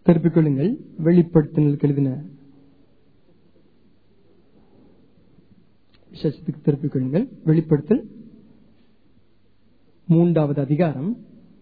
திருப்பிக் கொள்ளுங்கள் வெளிப்படுத்தினலுக்கு எழுதின விசேஷத்துக்கு திருப்பிக் கொள்ளுங்கள் வெளிப்படுத்தல் மூன்றாவது அதிகாரம்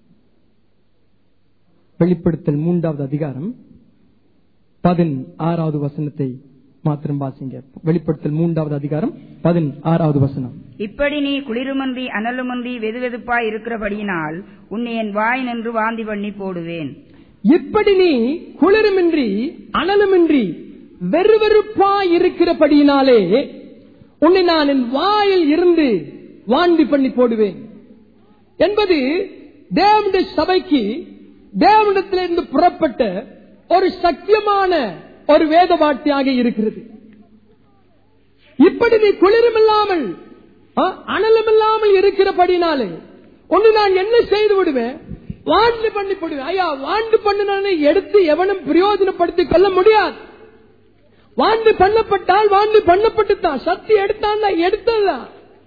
வெளிப்படுத்தல் மூன்றாவது அதிகாரம் பதினாறாவது வசனத்தை மாத்திரம் வாசிங்க வெளிப்படுத்தல் மூன்றாவது அதிகாரம் பதினாறாவது வசனம் இப்படி நீ குளிருமன்றி அனலுமன்றி வெதுவெதுப்பாய் இருக்கிறபடியினால் உன்னை என் வாய் நின்று வாந்தி பண்ணி போடுவேன் இப்படி நீ குளிருமின்றி அனலுமின்றி வெறுவெறுப்பாய் இருக்கிறபடியினாலே உன்னை நான் என் வாயில் இருந்து வாந்தி பண்ணி போடுவேன் என்பது தேவனுடைய சபைக்கு தேவனிடத்திலிருந்து புறப்பட்ட ஒரு சத்தியமான ஒரு வேத வார்த்தையாக இருக்கிறது இப்படி நீ குளிருமில்லாமல் ஆ, அனலுமில்லாமல் இருக்கிறபடினாலே ஒன்று நான் என்ன செய்து விடுவேன் வாண்டு பண்ணி போடுவேன் ஐயா வாண்டு பண்ணினானே எடுத்து எவனும் பிரயோஜனப்படுத்திக் கொள்ள முடியாது வாண்டு பண்ணப்பட்டால் வாண்டு பண்ணப்பட்டுத்தான் சக்தி எடுத்தான் எடுத்ததுதான்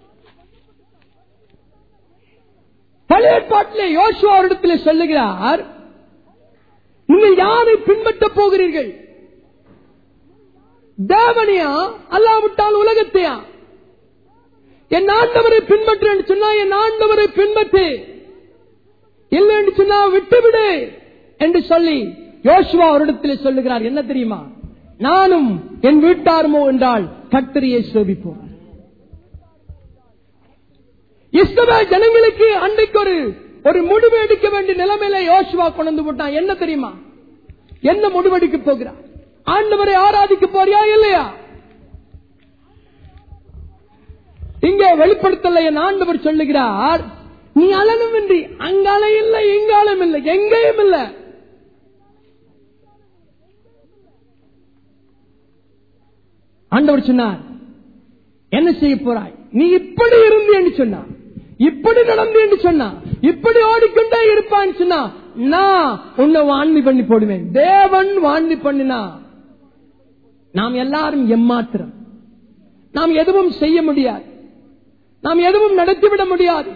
பழைய பாட்டிலே யோசுவா இடத்திலே சொல்லுகிறார் நீங்கள் யாரை பின்பற்றப் போகிறீர்கள் தேவனையா அல்லாவிட்டால் உலகத்தையா என் ஆண்டவரை பின்பற்று என்று சொன்னா என் ஆண்டவரை பின்பற்று இல்லை என்று சொன்னா விட்டுவிடு என்று சொல்லி யோசுவா அவரிடத்தில் சொல்லுகிறார் என்ன தெரியுமா நானும் என் வீட்டாருமோ என்றால் கத்தரியை சோபிப்போம் இஸ்ரவேல் ஜனங்களுக்கு அன்றைக்கு ஒரு ஒரு முடிவு எடுக்க வேண்டிய நிலைமையில யோசுவா கொண்டு போட்டான் என்ன தெரியுமா என்ன முடிவெடுக்க போகிறார் ஆண்டவரை ஆராதிக்க போறியா இல்லையா இங்கே வெளிப்படுத்தல என் ஆண்டவர் சொல்லுகிறார் நீ அலனும் இன்றி அங்காலம் இல்லை இங்காலம் இல்லை எங்கேயும் இல்லை ஆண்டவர் சொன்னார் என்ன செய்ய போறாய் நீ இப்படி இருந்து என்று சொன்னா இப்படி நடந்து என்று சொன்னா இப்படி ஓடிக்கொண்டே இருப்பான்னு சொன்னா நான் உன்னை வாண்டி பண்ணி போடுவேன் தேவன் வாண்டி பண்ணினா நாம் எல்லாரும் எம்மாத்திரம் நாம் எதுவும் செய்ய முடியாது நாம் எதுவும் நடத்திவிட முடியாது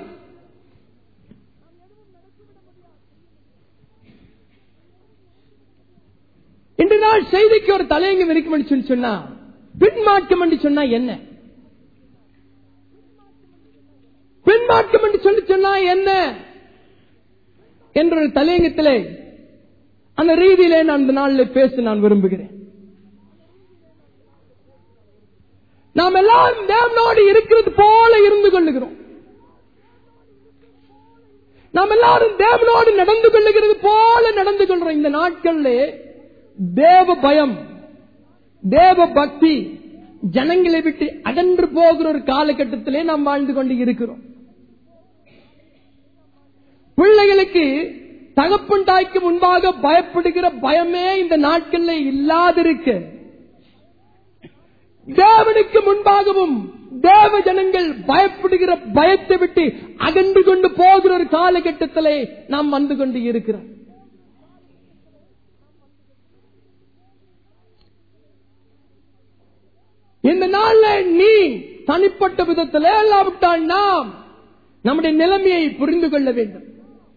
இன்று நாள் செய்திக்கு ஒரு தலையங்கம் இருக்கும் என்று சொல்லி சொன்னா பின்மாற்றம் என்று சொன்னா என்ன பின்மாற்றம் என்று சொல்லி சொன்னா என்ன என்ற ஒரு தலையங்கத்திலே அந்த ரீதியிலே நான் இந்த நாளில் பேச நான் விரும்புகிறேன் நாம் எல்லாரும் தேவனோடு இருக்கிறது போல இருந்து கொள்ளுகிறோம் நாம் எல்லாரும் தேவனோடு நடந்து கொள்ளுகிறது போல நடந்து கொள்றோம் இந்த நாட்கள்ல தேவ பயம் தேவ பக்தி ஜனங்களை விட்டு அகன்று போகிற ஒரு காலகட்டத்திலே நாம் வாழ்ந்து கொண்டு இருக்கிறோம் பிள்ளைகளுக்கு தகப்பன் தாய்க்கு முன்பாக பயப்படுகிற பயமே இந்த நாட்களில் இல்லாதிருக்கு தேவனுக்கு முன்பாகவும் தேவ ஜனங்கள் பயப்படுகிற பயத்தை விட்டு அகன்று கொண்டு போகிற ஒரு காலகட்டத்திலே நாம் வந்து கொண்டு இருக்கிறோம் இந்த நாள்ல நீ தனிப்பட்ட விதத்தில் இல்லாவிட்டால் நாம் நம்முடைய நிலைமையை புரிந்து கொள்ள வேண்டும்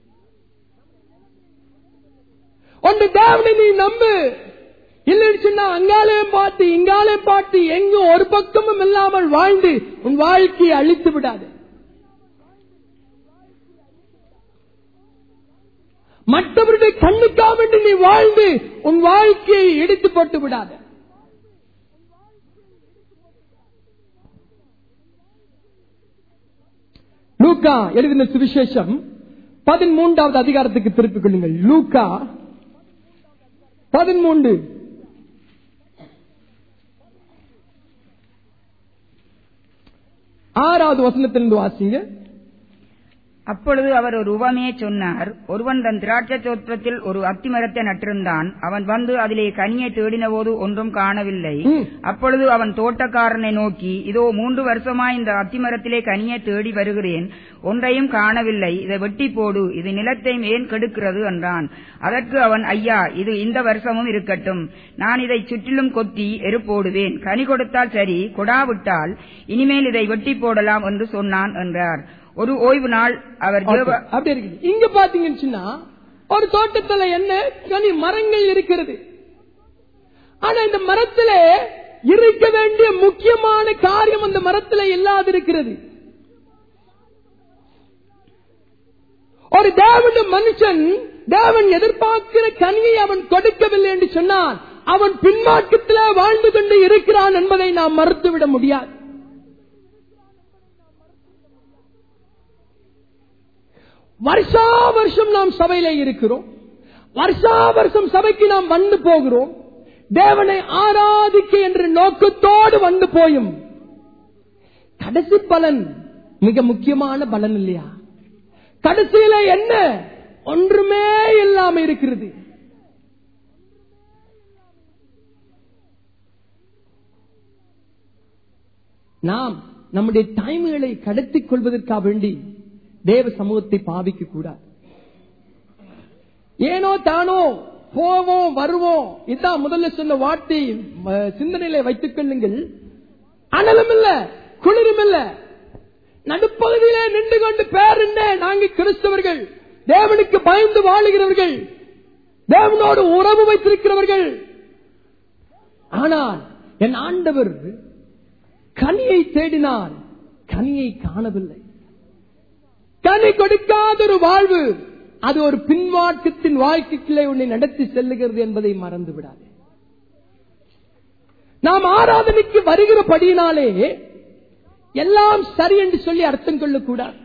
ஒன்று தேவனை நீ நம்பு இல்லைன்னு சொன்னா அங்காலே பார்த்து இங்காலே பார்த்து எங்கும் ஒரு பக்கமும் இல்லாமல் வாழ்ந்து உன் வாழ்க்கையை அழித்து விடாது மற்றவருடைய கண்ணுக்காக வேண்டி நீ வாழ்ந்து உன் வாழ்க்கையை இடித்து போட்டு விடாத லூக்கா எழுதின சுவிசேஷம் பதிமூன்றாவது அதிகாரத்துக்கு திருப்பிக் கொள்ளுங்கள் லூக்கா பதிமூன்று ஆறாவது வசனத்திலிருந்து வாசிங்க அப்பொழுது அவர் ஒரு உவமையை சொன்னார் ஒருவன் தன் திராட்சை தோற்றத்தில் ஒரு அத்திமரத்தை நட்டிருந்தான் அவன் வந்து அதிலே கனியை தேடினபோது ஒன்றும் காணவில்லை ம். அப்பொழுது அவன் தோட்டக்காரனை நோக்கி இதோ மூன்று வருஷமாய் இந்த அத்திமரத்திலே கனியை தேடி வருகிறேன் ஒன்றையும் காணவில்லை இதை வெட்டி போடு இது நிலத்தை ஏன் கெடுக்கிறது என்றான் அதற்கு அவன் ஐயா இது இந்த வருஷமும் இருக்கட்டும் நான் இதை சுற்றிலும் கொத்தி எரு போடுவேன் கனி கொடுத்தால் சரி கொடாவிட்டால் இனிமேல் இதை வெட்டி போடலாம் என்று சொன்னான் என்றார் ஒரு ஓய்வு நாள் அவர் ஜெப- அப்படி இருக்கு இங்க பாத்தீங்கன்னு சொன்னா ஒரு தோட்டத்துல என்ன கனி மரங்கள் இருக்கிறது ஆனா இந்த மரத்திலே இருக்க வேண்டிய முக்கியமான காரியம் அந்த மரத்திலே இல்லாதிருக்கிறது ஒரு தேவன மனுஷன் தேவன் எதிர்பார்க்கிற கனியை அவன் கொடுக்கவில்லை என்று சொன்னான் அவன் பின்மாற்றத்தில் வாழ்ந்து கொண்டு இருக்கிறான் என்பதை நாம் மறுத்துவிட முடியாது வருஷா வருஷம் நாம் சபையில இருக்கிறோம் வருஷா வருஷம் சபைக்கு நாம் வந்து போகிறோம் தேவனை ஆராதிக்க என்ற நோக்கத்தோடு வந்து போயும் கடைசி பலன் மிக முக்கியமான பலன் இல்லையா கடைசியில என்ன ஒன்றுமே இல்லாம இருக்கிறது நாம் நம்முடைய டைம்களை கடத்திக் கொள்வதற்காக வேண்டி தேவ சமூகத்தை பாவிக்க கூடாது ஏனோ தானோ போவோம் வருவோம் இதான் முதல்ல சொன்ன வார்த்தை அஹ், சிந்தனையில வைத்துக் கொள்ளுங்கள் அனலும் இல்ல குளிரும் இல்ல நடுப்பகுதியிலே நின்று கொண்டு பேர் என்ன நாங்க கிறிஸ்தவர்கள் தேவனுக்கு பயந்து வாழுகிறவர்கள் தேவனோடு உறவு வைத்திருக்கிறவர்கள் ஆனால் என் ஆண்டவர் கனியை தேடினார் கனியை காணவில்லை கனி கொடுக்காத ஒரு வாழ்வு அது ஒரு பின்வாக்கத்தின் வாழ்க்கைக்குள்ளே உன்னை நடத்தி செல்லுகிறது என்பதை மறந்து விடாது நாம் ஆராதனைக்கு வருகிறபடியினாலே எல்லாம் சரி என்று சொல்லி அர்த்தம் கொள்ளக்கூடாது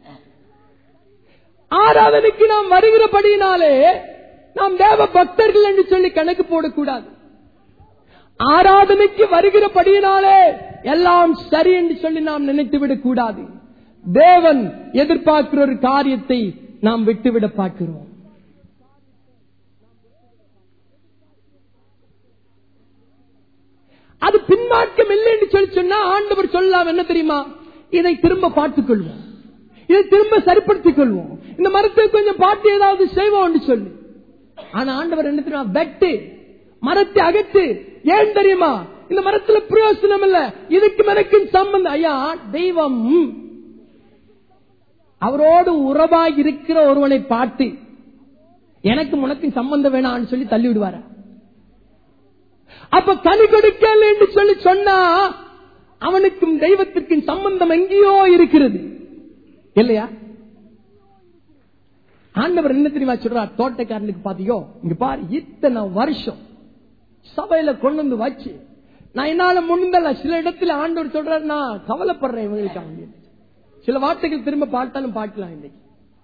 ஆராதனைக்கு நாம் வருகிறபடியினாலே நாம் தேவ பக்தர்கள் என்று சொல்லி கணக்கு போடக்கூடாது ஆராதனைக்கு வருகிறபடியினாலே எல்லாம் சரி என்று சொல்லி நாம் நினைத்து விடக்கூடாது தேவன் எதிர்பார்க்கிற ஒரு காரியத்தை நாம் விட்டுவிட பார்க்கிறோம் அது பின்மாற்றம் இல்லை என்று சொல்லி சொன்னா ஆண்டவர் சொல்லலாம் என்ன தெரியுமா இதை திரும்ப பார்த்துக் கொள்வோம் இதை திரும்ப சரிப்படுத்திக் கொள்வோம் இந்த மரத்தை கொஞ்சம் பார்த்து ஏதாவது செய்வோம் என்று சொல்லி ஆனா ஆண்டவர் என்ன தெரியுமா வெட்டு மரத்தை அகற்று ஏன் தெரியுமா இந்த மரத்துல பிரயோசனம் இல்ல இதுக்கு எனக்கும் சம்பந்தம் ஐயா தெய்வம் அவரோடு உறவாய் இருக்கிற ஒருவனை பார்த்து எனக்கு உனக்கும் சம்பந்தம் வேணாம்னு சொல்லி தள்ளி விடுவாரா அப்ப கனி கொடுக்கல என்று சொல்லி சொன்னா அவனுக்கும் தெய்வத்திற்கும் சம்பந்தம் எங்கேயோ இருக்கிறது இல்லையா ஆண்டவர் என்ன தெரியுமா சொல்றார் தோட்டக்காரனுக்கு பாத்தியோ இங்க பாரு இத்தனை வருஷம் சபையில கொண்டு வந்து வச்சு நான் என்னால முடிந்தல சில இடத்துல ஆண்டவர் சொல்றாரு நான் கவலைப்படுறேன் இவங்களுக்கு அவங்க சில வார்த்தைகள் திரும்ப பார்த்தாலும் பார்க்கலாம் இன்னைக்கு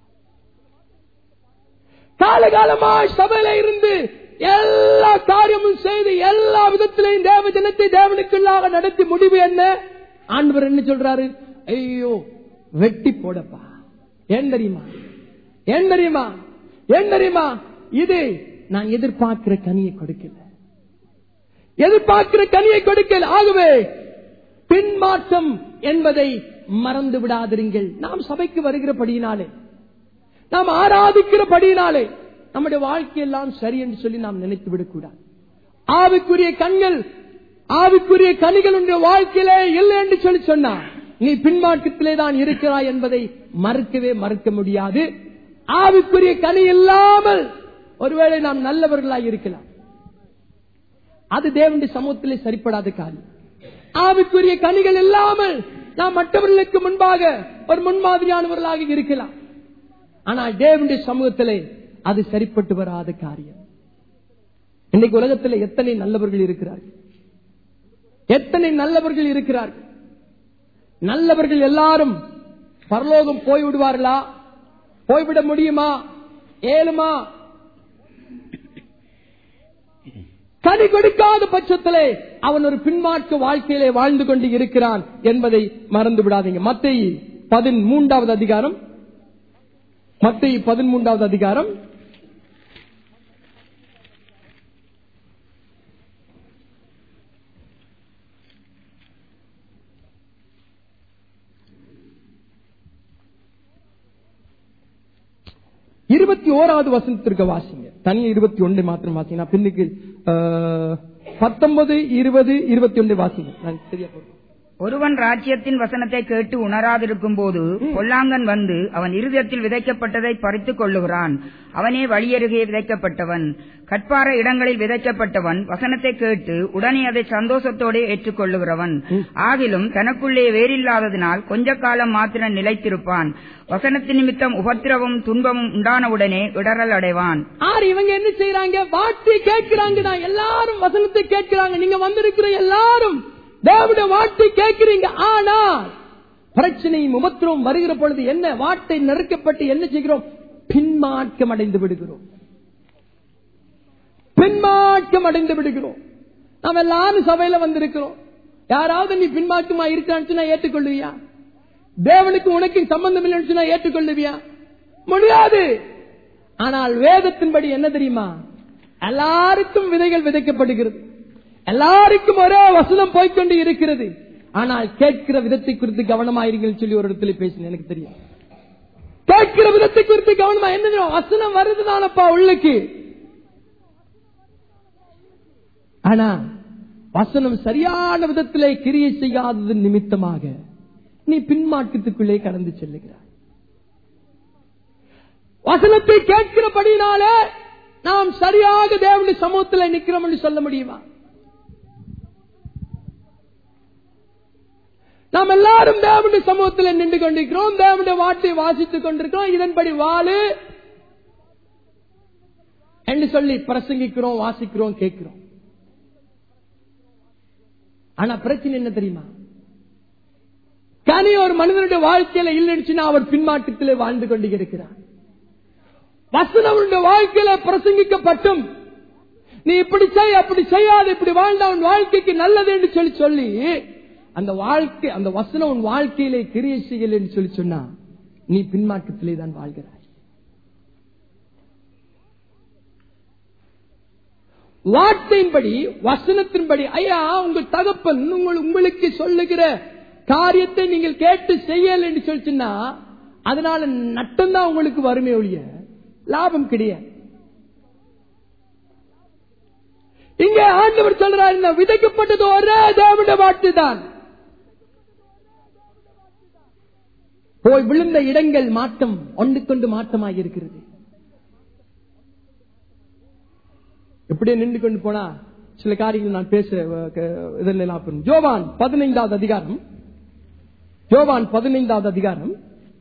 காலகாலமா சபையில இருந்து எல்லா காரியமும் செய்து எல்லா விதத்திலையும் தேவ ஜனத்தை தேவனுக்குள்ளாக நடத்தி முடிவு என்ன ஆண்டவர் என்ன சொல்றாரு ஐயோ வெட்டி போடப்பா ஏன் தெரியுமா ஏன் தெரியுமா ஏன் தெரியுமா இது நான் எதிர்பார்க்கிற கனியை கொடுக்கல எதிர்பார்க்கிற கனியை கொடுக்கல ஆகவே பின்மாற்றம் என்பதை மறந்து விடாதிருங்கள் நாம் சபைக்கு வருகிறபடியினாலே நாம் ஆராதிக்கிறபடியினாலே நம்முடைய வாழ்க்கையெல்லாம் சரி என்று சொல்லி நாம் நினைத்து விடக்கூடாது ஆவிக்குரிய கண்கள் ஆவிக்குரிய கனிகள் உடைய வாழ்க்கையிலே இல்லை என்று சொல்லி சொன்னா நீ பின்மாற்றத்திலே தான் இருக்கிறாய் என்பதை மறுக்கவே மறுக்க முடியாது ஆவிக்குரிய கனி இல்லாமல் ஒருவேளை நாம் நல்லவர்களாய் இருக்கலாம் அது தேவனுடைய சமூகத்திலே சரிப்படாத காரியம் ஆவிக்குரிய கனிகள் இல்லாமல் நாம் மற்றவர்களுக்கு முன்பாக ஒரு முன்மாதிரியானவர்களாக இருக்கலாம் ஆனால் தேவனுடைய சமூகத்திலே அது சரிப்பட்டு வராத காரியம் இன்னைக்கு உலகத்தில் எத்தனை நல்லவர்கள் இருக்கிறார்கள் எத்தனை நல்லவர்கள் இருக்கிறார்கள் நல்லவர்கள் எல்லாரும் பரலோகம் போய்விடுவார்களா போய்விட முடியுமா ஏழுமா கனி கொடுக்காத பட்சத்திலே அவன் ஒரு பின்மாற்று வாழ்க்கையிலே வாழ்ந்து கொண்டு இருக்கிறான் என்பதை மறந்து விடாதீங்க மத்திய பதிமூன்றாவது அதிகாரம் மத்திய பதிமூன்றாவது அதிகாரம் இருபத்தி ஓராவது வசனத்திற்கு வாசிங்க தனி இருபத்தி ஒன்று மாத்திரம் வாசிங்க நான் பின்னுக்கு அஹ், பத்தொன்பது இருபது இருபத்தி ஒன்று வாசிங்க நான் சரியா போடுறேன் ஒருவன் ராஜ்யத்தின் வசனத்தை கேட்டு உணராதிருக்கும் போது பொல்லாங்கன் வந்து அவன் இருதயத்தில் விதைக்கப்பட்டதை பறித்துக் கொள்ளுகிறான் அவனே வழியருகே விதைக்கப்பட்டவன் கட்பார இடங்களில் விதைக்கப்பட்டவன் வசனத்தை கேட்டு உடனே அதை சந்தோஷத்தோடு ஏற்றுக்கொள்ளுகிறவன் ஆகிலும் தனக்குள்ளே வேறில்லாததினால் கொஞ்ச காலம் மாத்திரம் நிலைத்திருப்பான் வசனத்தின் நிமித்தம் உபத்திரவும் துன்பமும் உண்டானவுடனே இடறல் அடைவான் ஆறு இவங்க என்ன செய்யறாங்க வார்த்தை கேட்கிறாங்க தான் எல்லாரும் வசனத்தை கேட்கிறாங்க நீங்க வந்திருக்கிற எல்லாரும் தேவனுடைய வார்த்தை கேட்கிறீங்க ஆனால் பிரச்சனையும் உபத்திரவும் வருகிற பொழுது என்ன வார்த்தை நெருக்கப்பட்டு என்ன செய்கிறோம் பின்மாற்றம் அடைந்து விடுகிறோம் பின்மாற்றம் அடைந்து விடுகிறோம் நாம் எல்லாரும் சபையில வந்திருக்கிறோம் யாராவது நீ பின்மாற்றமா இருக்கான்னு சொன்னா ஏற்றுக்கொள்ளுவியா தேவனுக்கு உனக்கு சம்பந்தம் இல்லைன்னு சொன்னா ஏற்றுக்கொள்ளுவியா முடியாது ஆனால் வேதத்தின்படி என்ன தெரியுமா எல்லாருக்கும் விதைகள் விதைக்கப்படுகிறது எல்லாருக்கும் ஒரே வசனம் போய்க்கொண்டு இருக்கிறது ஆனால் கேட்கிற விதத்தை குறித்து கவனமாயிருங்கள் சொல்லி ஒரு இடத்துல பேசினேன் எனக்கு தெரியும் கேட்கிற விதத்தை குறித்து கவனமா என்ன தெரியும்? வசனம் வருதுதானப்பா உள்ளுக்கு ஆனா வசனம் சரியான விதத்திலே கிரியை செய்யாதது நிமித்தமாக நீ பின்மாற்றத்துக்குள்ளே கடந்து செல்லுகிறாய் வசனத்தை கேட்கிறபடினாலே நாம் சரியாக தேவனுடைய சமூகத்தில் நிற்கிறோம் என்று சொல்ல முடியுமா நாம் எல்லாரும் தேவனுடைய சமூகத்தில் நின்று கொண்டிருக்கிறோம் தேவனுடைய வார்த்தையை வாசித்துக் கொண்டிருக்கிறோம் இதன்படி வாழு என்று சொல்லி பிரசங்கிக்கிறோம் வாசிக்கிறோம் கேட்கிறோம் ஆனா பிரச்சனை என்ன தெரியுமா கனி ஒரு மனிதனுடைய வாழ்க்கையில இல்லைன்னு அவர் பின்மாற்றத்திலே வாழ்ந்து கொண்டு இருக்கிறார் வசனவனுடைய வாழ்க்கையில பிரசங்கிக்கப்பட்டும் நீ இப்படி செய் அப்படி செய்யாது இப்படி வாழ்ந்த அவன் வாழ்க்கைக்கு நல்லது என்று சொல்லி சொல்லி அந்த வாழ்க்கை அந்த வசனம் உன் வாழ்க்கையிலே கிரியை செய்யல என்று சொல்லி சொன்னா நீ பின்மாற்றத்திலே தான் வாழ்கிறாய் வார்த்தையின்படி வசனத்தின்படி ஐயா உங்கள் தகப்பன் உங்கள் உங்களுக்கு சொல்லுகிற காரியத்தை நீங்கள் கேட்டு செய்யல என்று சொல்லிச்சுன்னா அதனால நட்டம்தான் உங்களுக்கு வறுமை ஒழிய லாபம் கிடையாது இங்கே ஆண்டவர் சொல்றார் இந்த விதைக்கப்பட்டது ஒரே தேவனுடைய வார்த்தை தான் போய் விழுந்த இடங்கள் மாற்றம் ஒன்று கொண்டு மாற்றமாக இருக்கிறது எப்படியே நின்று கொண்டு போனா சில காரியங்கள் நான் பேச இதெல்லாம் ஜோவான் பதினைந்தாவது அதிகாரம் ஜோவான் பதினைந்தாவது அதிகாரம்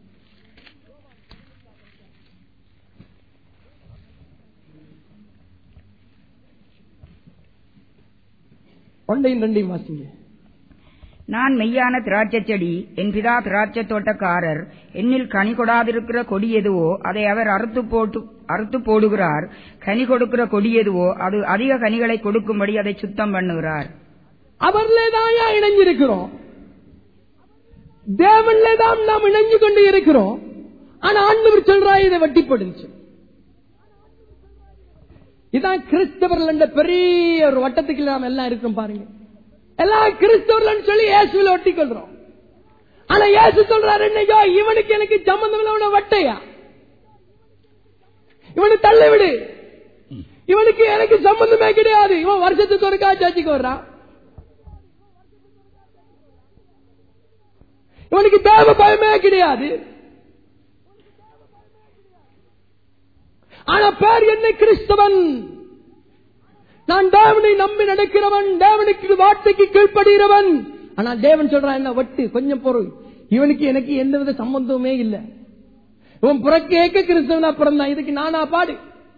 ஒன்றையும் ரெண்டையும் வாசிங்க நான் மெய்யான திராட்சை செடி என் பிதா திராட்சை தோட்டக்காரர் என்னில் கனி கொடாதிருக்கிற கொடி எதுவோ அதை அவர் அறுத்து போட்டு அறுத்து போடுகிறார் கனி கொடுக்கிற கொடி எதுவோ அது அதிக கனிகளை கொடுக்கும்படி அதை சுத்தம் பண்ணுகிறார் அவர்லே தான் இணைஞ்சிருக்கிறோம் தேவன்லே தான் நாம் இணைஞ்சு கொண்டு இருக்கிறோம் ஆனா ஆண்டவர் சொல்றாய் இதை வட்டி போடுச்சு இதான் கிறிஸ்தவர்கள் என்ற பெரிய ஒரு வட்டத்துக்கு நாம் எல்லாம் இருக்கிறோம் பாருங்க எல்லாம் கிறிஸ்தவர்கள் சொல்லி இயேசுல ஒட்டி கொள்றோம் ஆனா இயேசு சொல்றாரு என்னையோ இவனுக்கு எனக்கு சம்பந்தம் இல்லை வட்டையா இவனுக்கு தள்ள விடு இவனுக்கு எனக்கு சம்பந்தமே கிடையாது இவன் வருஷத்துக்கு ஒரு காட்சிக்கு வர்றான் இவனுக்கு தேவ பயமே கிடையாது ஆனா பேர் என்ன கிறிஸ்தவன் நான் தேவனை நம்பி நடக்கிறவன் தேவனுக்கு வார்த்தைக்கு கீழ்ப்படுகிறவன் ஆனா தேவன் சொல்றான் என்ன வட்டு கொஞ்சம் பொருள் இவனுக்கு எனக்கு எந்தவித சம்பந்தமே இல்லை இவன் புறக்கேக்க கிறிஸ்தவனா பிறந்தான் இதுக்கு நானா பாடு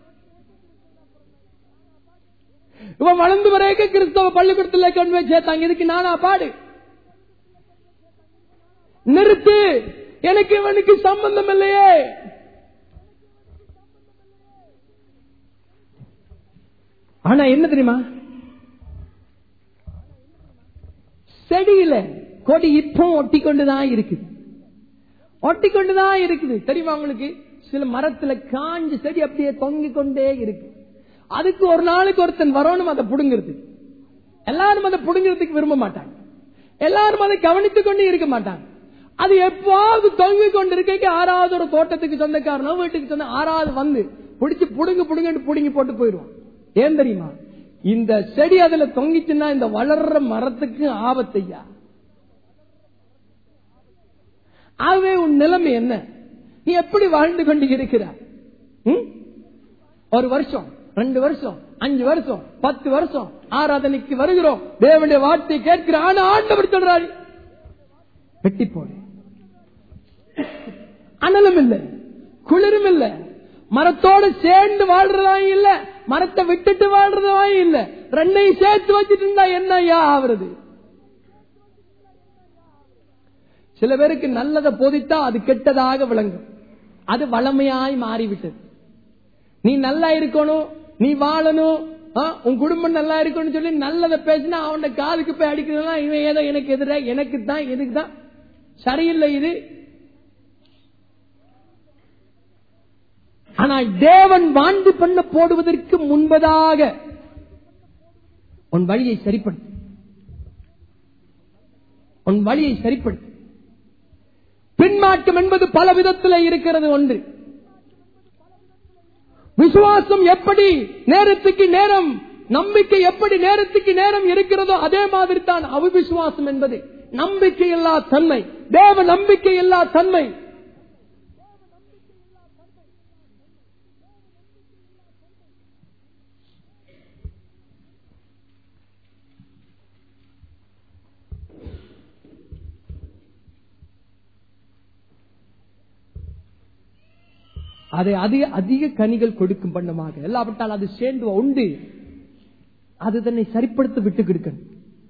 இவன் வளர்ந்து வரைக்க கிறிஸ்தவ பள்ளிக்கூடத்தில் கொண்டு போய் சேர்த்தாங்க இதுக்கு நானா பாடு நிறுத்து எனக்கு இவனுக்கு சம்பந்தம் இல்லையே ஆனா என்ன தெரியுமா செடியில கொடி இப்போ ஒட்டி கொண்டுதான் இருக்குது ஒட்டி கொண்டுதான் இருக்குது தெரியுமா உங்களுக்கு சில மரத்துல காஞ்ச செடி அப்படியே தொங்கிக் கொண்டே இருக்கு அதுக்கு ஒரு நாளுக்கு ஒருத்தன் வரணும் அதை புடுங்கிறது எல்லாரும் அதை புடுங்கிறதுக்கு விரும்ப மாட்டாங்க எல்லாரும் அதை கவனித்துக் கொண்டு இருக்க மாட்டாங்க அது எப்பாவது தொங்கிக் கொண்டு இருக்க ஆறாவது ஒரு தோட்டத்துக்கு சொந்தக்காரனோ வீட்டுக்கு சொந்த ஆறாவது வந்து பிடிச்சு புடுங்க புடுங்கன்னு புடுங்கி போட்டு போயிடுவான் ஏன் தெரியுமா இந்த செடி அதுல தொங்கிச்சுன்னா இந்த வளர்ற மரத்துக்கு ஆபத்தையா ஆகவே உன் நிலைமை என்ன நீ எப்படி வாழ்ந்து கொண்டு இருக்கிறாய் ம்? ஒரு வருஷம் ரெண்டு வருஷம் அஞ்சு வருஷம் பத்து வருஷம் ஆராதனைக்கு வருகிறோம் தேவனுடைய வார்த்தை கேட்கிற ஆனா ஆண்டவர் சொல்றாரு வெட்டி போடு அனலும் இல்ல குளிரும் இல்ல மரத்தோட சேர்ந்து வாழ்றதா இல்ல மரத்தை விட்டுட்டு வாழ்றதா இல்ல ரெண்டையும் சேர்த்து வச்சுட்டு இருந்தா என்ன ஐயா ஆவறது சில பேருக்கு நல்லதை போதித்தா அது கெட்டதாக விளங்கும் அது வளமையாய் மாறிவிட்டது நீ நல்லா இருக்கணும் நீ வாழணும் ஆ, உன் குடும்பம் நல்லா இருக்கணும்னு சொல்லி நல்லதை பேசினா அவன காலுக்கு போய் அடிக்கிறதுலாம் இவன் ஏதோ எனக்கு எதிர எனக்கு தான் எனக்கு தான் சரியில்லை இது ஆனால் தேவன் வாழ்ந்து பண்ண போடுவதற்கு முன்பதாக உன் வழியை சரிப்படுத்து உன் வழியை சரிப்படுத்து பின்மாற்றம் என்பது பல விதத்தில் இருக்கிறது ஒன்று விசுவாசம் எப்படி நேரத்துக்கு நேரம் நம்பிக்கை எப்படி நேரத்துக்கு நேரம் இருக்கிறதோ அதே மாதிரி தான் அவிசுவாசம் என்பது நம்பிக்கை இல்லா தன்மை தேவ நம்பிக்கை இல்லா தன்மை அதை அதிக அதிக கனிகள் கொடுக்கும் பண்ணமாக எல்லாவற்றால் அது சேர்ந்து உண்டு அது தன்னை சரிப்படுத்த விட்டு கொடுக்கணும்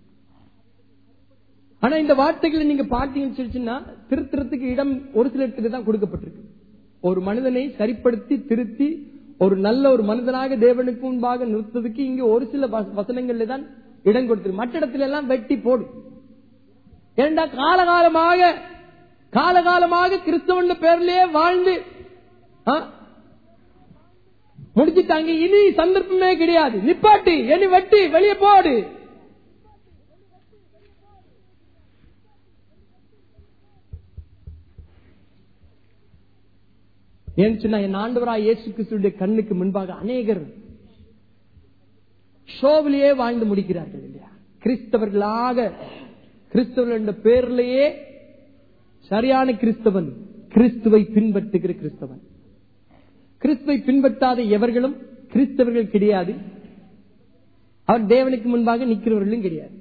ஆனா இந்த வார்த்தைகளை நீங்க பார்த்தீங்கன்னு சொல்லிச்சுன்னா திருத்துறதுக்கு இடம் ஒரு சில இடத்துக்கு தான் கொடுக்கப்பட்டிருக்கு ஒரு மனிதனை சரிப்படுத்தி திருத்தி ஒரு நல்ல ஒரு மனிதனாக தேவனுக்கு முன்பாக நிறுத்ததுக்கு இங்க ஒரு சில வச- வசனங்கள்ல தான் இடம் கொடுத்திருக்கு மற்ற இடத்துல எல்லாம் வெட்டி போடு ஏண்டா காலகாலமாக காலகாலமாக கிறிஸ்தவன் பேர்லயே வாழ்ந்து ஆ? முடிச்சிட்டாங்க இனி சந்தர்ப்பமே கிடையாது நிப்பாட்டி இனி வெட்டி வெளியே போடு ஏன்னு சொன்னா என் ஆண்டவராய் இயேசு கிறிஸ்துடைய கண்ணுக்கு முன்பாக அநேகர் ஷோவிலேயே வாழ்ந்து முடிக்கிறார்கள் இல்லையா கிறிஸ்தவர்களாக கிறிஸ்தவர்கள் என்ற பேர்லயே சரியான கிறிஸ்தவன் கிறிஸ்துவை பின்பற்றுகிற கிறிஸ்தவன் கிறிஸ்துவை பின்பற்றாத எவர்களும் கிறிஸ்தவர்கள் கிடையாது அவர் தேவனுக்கு முன்பாக நிற்கிறவர்களும் கிடையாது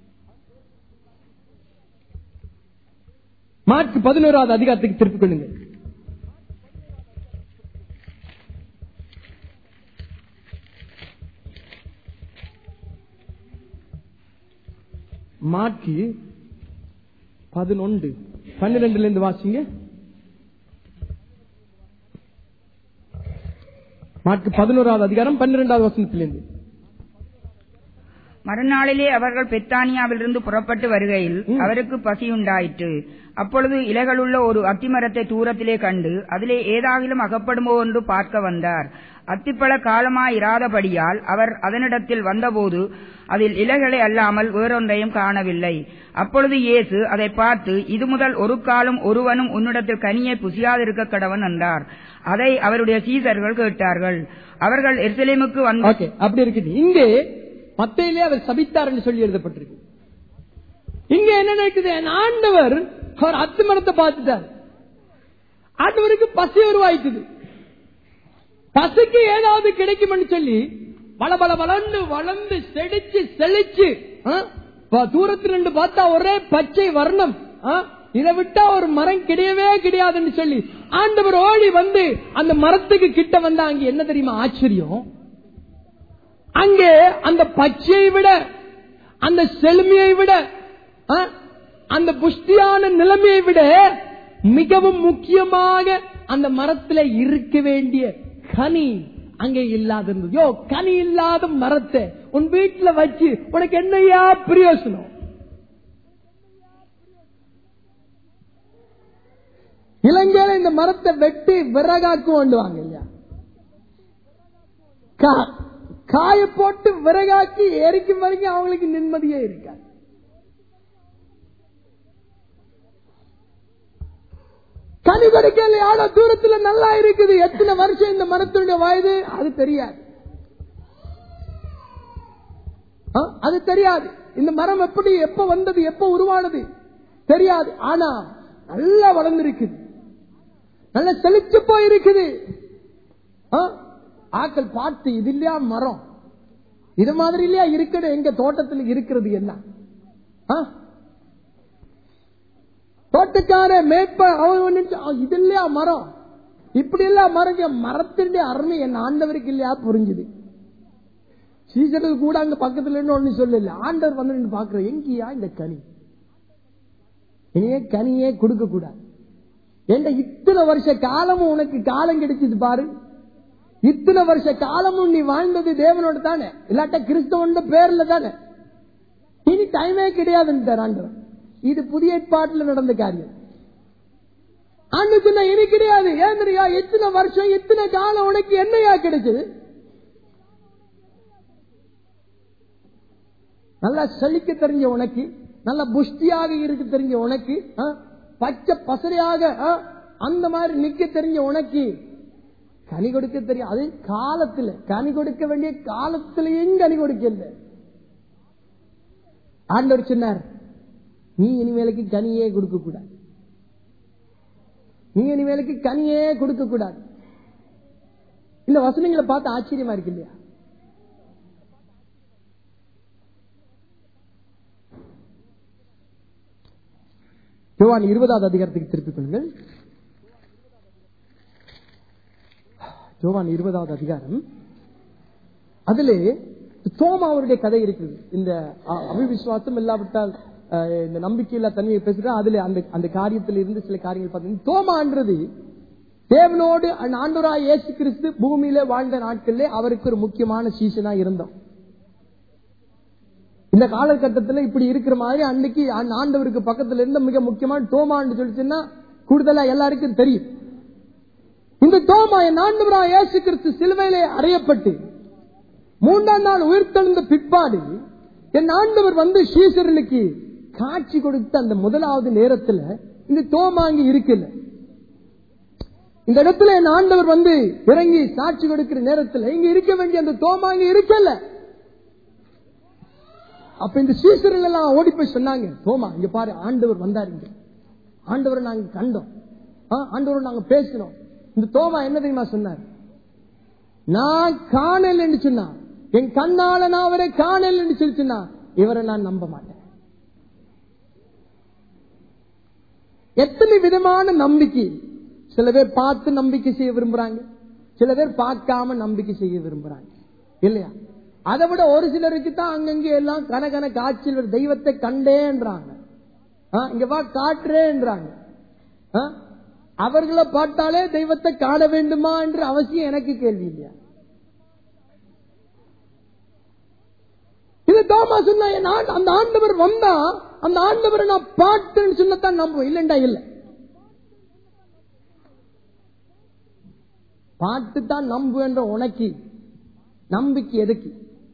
மார்க் பதினோராவது அதிகாரத்துக்கு திருப்பிக் கொள்ளுங்கள் மார்க்கு பதினொன்று பன்னிரெண்டுல இருந்து வாசிங்க மார்க்கு பதினோராவது அதிகாரம் பன்னிரெண்டாவது வசனத்திலிருந்து மறுநாளிலே அவர்கள் பெத்தானியாவிலிருந்து புறப்பட்டு வருகையில் அவருக்கு பசியுண்டாயிற்று அப்பொழுது இலைகளுள்ள ஒரு அத்திமரத்தை தூரத்திலே கண்டு அதிலே ஏதாகிலும் அகப்படுமோ என்று பார்க்க வந்தார் அத்திப்பழ காலமாயிராதபடியால் அவர் அதனிடத்தில் வந்தபோது அதில் இலைகளை அல்லாமல் வேறொன்றையும் காணவில்லை அப்பொழுது இயேசு அதை பார்த்து இது முதல் ஒரு காலம் ஒருவனும் உன்னிடத்தில் கனியை புசியாதிருக்க கடவன் என்றார் அதை அவருடைய சீசர்கள் கேட்டார்கள் அவர்கள் எருசலேமுக்கு வந்து ஓகே அப்படி இருக்குது இங்கே மத்தையிலே அவர் சபித்தார் என்று சொல்லி எழுதப்பட்டிருக்கு இங்க என்ன நடக்குது என் ஆண்டவர் அவர் அத்து மரத்தை பார்த்துட்டார் ஆண்டவருக்கு பசி உருவாயிட்டுது பசிக்கு ஏதாவது கிடைக்கும்னு சொல்லி பல பல வளர்ந்து வளர்ந்து செடிச்சு செழிச்சு ஆ? ப- தூரத்துல இருந்து பார்த்தா ஒரே பச்சை வர்ணம் ஆ? இதை விட்டா ஒரு மரம் கிடையவே கிடையாதுன்னு சொல்லி ஆண்டவர் ஓடி வந்து அந்த மரத்துக்கு கிட்ட வந்தா அங்க என்ன தெரியுமா ஆச்சரியம் அங்கே அந்த பச்சையை விட அந்த செழுமையை விட ஆ, அந்த புஷ்டியான நிலைமையை விட மிகவும் முக்கியமாக அந்த மரத்துல இருக்க வேண்டிய கனி அங்கே இல்லாத இருந்தது யோ கனி இல்லாத மரத்தை உன் வீட்டுல வச்சு உனக்கு என்னையா பிரயோசனம் இளைஞர் இந்த மரத்தை வெட்டி விறகாக்கு கொண்டுவாங்க இல்லையா கா- காய போட்டு விறகாக்கி எரிக்கும் வரைக்கும் அவங்களுக்கு நிம்மதியே இருக்காது கனி கிடைக்கல ஆனா தூரத்துல நல்லா இருக்குது எத்தனை வருஷம் இந்த மரத்துடைய வயது அது தெரியாது ஆ, அது தெரியாது இந்த மரம் எப்படி எப்ப வந்தது எப்ப உருவானது தெரியாது ஆனா நல்லா வளர்ந்திருக்குது நல்ல செழிச்சு போயிருக்குது ஆ? ஆக்கள் பார்த்து இது இல்லையா மரம் இது மாதிரி இல்லையா இருக்கிறது எங்க தோட்டத்தில் இருக்கிறது என்ன ஆ? தோட்டக்கார மேற்ப அவன் வந்துட்டு, "ஆ, இது இல்லையா மரம் இப்படி எல்லாம் மரங்க மரத்தின் அருமை என் ஆண்டவருக்கு இல்லையா புரிஞ்சுது சீசர்கள் கூட அங்க பக்கத்துல இருந்து ஒண்ணு சொல்லல ஆண்டவர் வந்து நின்னு பாக்குற எங்கேயா இந்த கனி இனியே கனியே கொடுக்க கூடாது என்ற இத்தனை வருஷ காலமும் உனக்கு காலம் கிடைச்சது பாரு இத்தனை வருஷ காலமும் நீ வாழ்ந்தது தேவனோட தானே இல்லாட்ட கிறிஸ்தவன் பேர்ல தானே இனி டைமே கிடையாதுன்னு ஆண்டவர் இது புதிய ஏற்பாட்டுல நடந்த காரியம் ஆண்டு சொன்ன இனி கிடையாது ஏன் தெரியா எத்தனை வருஷம் எத்தனை காலம் உனக்கு என்னையா கிடைச்சது நல்லா செழிக்க தெரிஞ்ச உனக்கு நல்ல புஷ்டியாக இருக்க தெரிஞ்ச உனக்கு ஆ, பச்சை பசறையாக ஆ, அந்த மாதிரி நிக்க தெரிஞ்ச உனக்கு கனி கொடுக்க தெரியும் அது காலத்துல கனி கொடுக்க வேண்டிய காலத்திலையும் கனி கொடுக்கல ஆண்டவர் சொன்னார் நீ இனிமேலுக்கு கனியே கொடுக்க கூடாது நீ இனிமேலுக்கு கனியே கொடுக்க கூடாது இந்த வசனங்களை பார்த்து ஆச்சரியமா இருக்கு இல்லையா யோவான் இருபதாவது அதிகாரத்துக்கு திருப்பிக் கொள்ளுங்கள் யோவான் இருபதாவது அதிகாரம் அதிலே தோமா அவருடைய கதை இருக்குது இந்த அ- அவிவிசுவாசம் இல்லாவிட்டால் அஹ், இந்த நம்பிக்கையில்லா தன்மையை பேசுறா அதுல அந்த அந்த காரியத்தில் இருந்து சில காரியங்கள் பார்த்தீங்கன்னா தோமான்றது தேவனோடு அந்த ஆண்டவராய் இயேசு கிறிஸ்து பூமியில வாழ்ந்த நாட்களிலே அவருக்கு ஒரு முக்கியமான சீசனா இருந்தோம் இந்த காலகட்டத்தில் இப்படி இருக்கிற மாதிரி அன்னைக்கு அந்த ஆண்டவருக்கு பக்கத்துல இருந்த மிக முக்கியமான தோமான்னு சொல்லிச்சுன்னா கூடுதலா எல்லாருக்கும் தெரியும் இந்த தோமா என் ஆண்டவராய் இயேசு கிறிஸ்து சிலுவையிலே அறையப்பட்டு மூன்றாம் நாள் உயிர்த்தெழுந்த பிற்பாடு என் ஆண்டவர் வந்து ஸ்ரீசரனுக்கு காட்சி கொடுத்த அந்த முதலாவது நேரத்துல இந்த தோமா அங்க இருக்குல்ல இந்த இடத்துல என் ஆண்டவர் வந்து இறங்கி சாட்சி கொடுக்கிற நேரத்துல இங்க இருக்க வேண்டிய அந்த தோமா அங்க இருக்கல அப்ப இந்த சீசர்கள் எல்லாம் ஓடி போய் சொன்னாங்க தோமா இங்க பாரு ஆண்டவர் வந்தாரு இங்க ஆண்டவரை நாங்க கண்டோம் ஆ, ஆண்டவரை நாங்க பேசினோம் இந்த தோமா என்ன தெரியுமா சொன்னார் நான் காணல் என்று சொன்னா என் கண்ணால நான் அவரை காணல் என்று சொல்லி சொன்னா இவரை நான் நம்ப மாட்டேன் எத்தனை விதமான நம்பிக்கை சில பேர் பார்த்து நம்பிக்கை செய்ய விரும்புறாங்க சில பேர் பார்க்காம நம்பிக்கை செய்ய விரும்புறாங்க இல்லையா அதை விட ஒரு சிலருக்கு தான் அங்கங்க எல்லாம் கனகன காட்சியில் ஒரு தெய்வத்தை கண்டேன்றாங்க ஆ, இங்க வா காட்டுறேன்றாங்க ஆ? அவர்களை பார்த்தாலே தெய்வத்தை காண வேண்டுமா என்று அவசியம் எனக்கு கேள்வி இல்லையா இது தோமா சொன்னா என் ஆண்டு- அந்த ஆண்டவர் வந்தா அந்த ஆண்டவரை நான் பாட்டுன்னு சொன்னதான் நம்புவேன் இல்லைண்டா இல்ல பாட்டு தான் நம்புன்ற உனக்கு நம்பிக்கை எதுக்கு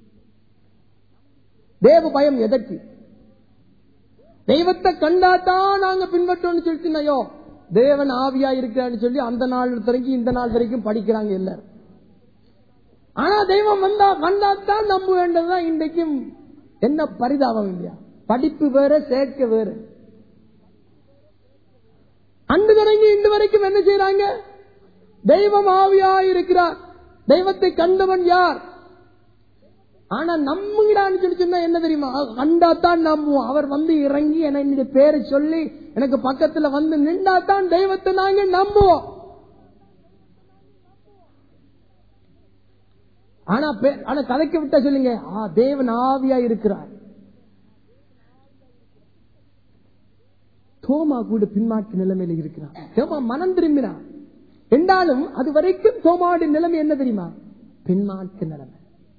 தேவ பயம் எதற்கு தெய்வத்தை கண்டாதான் நாங்க பின்பற்றோம்னு சொல்லிட்டு தேவன் ஆவியா இருக்கிறான்னு சொல்லி அந்த நாள் வரைக்கும் இந்த நாள் வரைக்கும் படிக்கிறாங்க எல்லாரும் ஆனா தெய்வம் வந்தா வந்தாத்தான் நம்ப வேண்டதுதான் இன்றைக்கும் என்ன பரிதாபம் இல்லையா படிப்பு வேற சேர்க்க வேற அன்று தொடங்கி இன்று வரைக்கும் என்ன செய்யறாங்க தெய்வம் ஆவியா இருக்கிறார் தெய்வத்தை கண்டவன் யார் ஆனா நம்புகிறான்னு சொல்லி சொன்னா என்ன தெரியுமா கண்டாத்தான் நம்புவோம் அவர் வந்து இறங்கி என என்னுடைய பேரை சொல்லி எனக்கு பக்கத்துல வந்து நின்றாதான் தெய்வத்தை நாங்க நம்புவோம் ஆனா பே- ஆனா கதைக்க விட்டா சொல்லுங்க ஆ, தேவன் ஆவியா இருக்கிறார் தோமா கூட பின்மாற்று நிலைமையில இருக்கிறான் தோமா மனம் திரும்பினான் என்றாலும் அது வரைக்கும் தோமாவுடைய நிலைமை என்ன தெரியுமா பின்மாற்று நிலைமை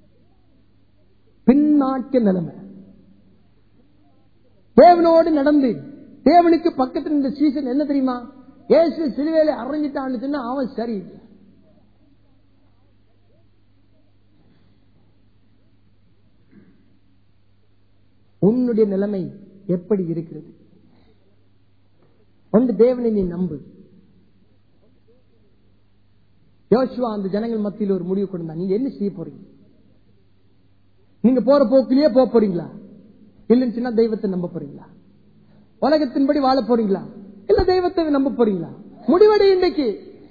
பின்மாற்று நிலைமை தேவனோடு நடந்து தேவனுக்கு பக்கத்தில் இருந்த சீசன் என்ன தெரியுமா ஏசு சிலுவையில அரைஞ்சிட்டான்னு சொன்னா அவன் சரியில்லை உன்னுடைய நிலைமை எப்படி இருக்கிறது ஒன்று தேவனை நீ நம்பு யோசுவா அந்த ஜனங்கள் மத்தியில் ஒரு முடிவு கொண்டு நீங்க என்ன செய்ய போறீங்க நீங்க போற போக்கிலேயே போக போறீங்களா இல்லைன்னு சொன்னா தெய்வத்தை நம்ப போறீங்களா உலகத்தின்படி வாழ போறீங்களா இல்ல தெய்வத்தை நம்ப போறீங்களா முடிவெடு இன்றைக்கு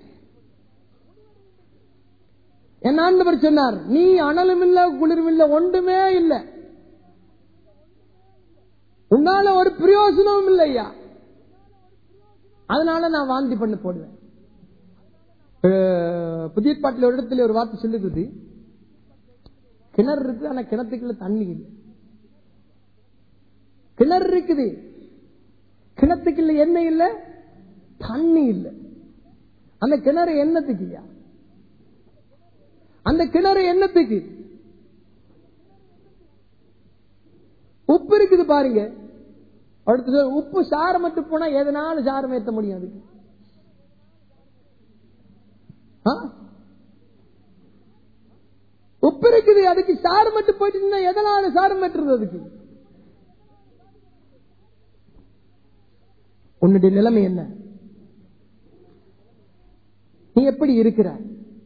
என் ஆண்டவர் சொன்னார் நீ அனலும் இல்ல குளிரும் இல்ல ஒன்றுமே இல்ல உன்னால ஒரு பிரயோசனமும் இல்லையா அதனால நான் வாந்தி பண்ண போடுவேன் அஹ், புதிய பாட்டில் ஒரு இடத்துல ஒரு வார்த்தை சொல்லுகிறது கிணறு இருக்கு ஆனா கிணத்துக்குள்ள தண்ணி இல்லை கிணறு இருக்குது கிணத்துக்குள்ள என்ன இல்ல தண்ணி இல்ல அந்த கிணறு என்னத்துக்குயா அந்த கிணறு என்னத்துக்கு உப்பு இருக்குது பாருங்க அடுத்து சொல்ல, உப்பு சாரமத்து போனா எதனால சாரம் ஏத்த முடியும் அதுக்கு ஆ? உப்பு இருக்குது அதுக்கு சாரம் மட்டும் போயிட்டு இருந்தா எதனால சாரம் ஏற்றுறது அதுக்கு உன்னுடைய நிலைமை என்ன நீ எப்படி இருக்கிறாய்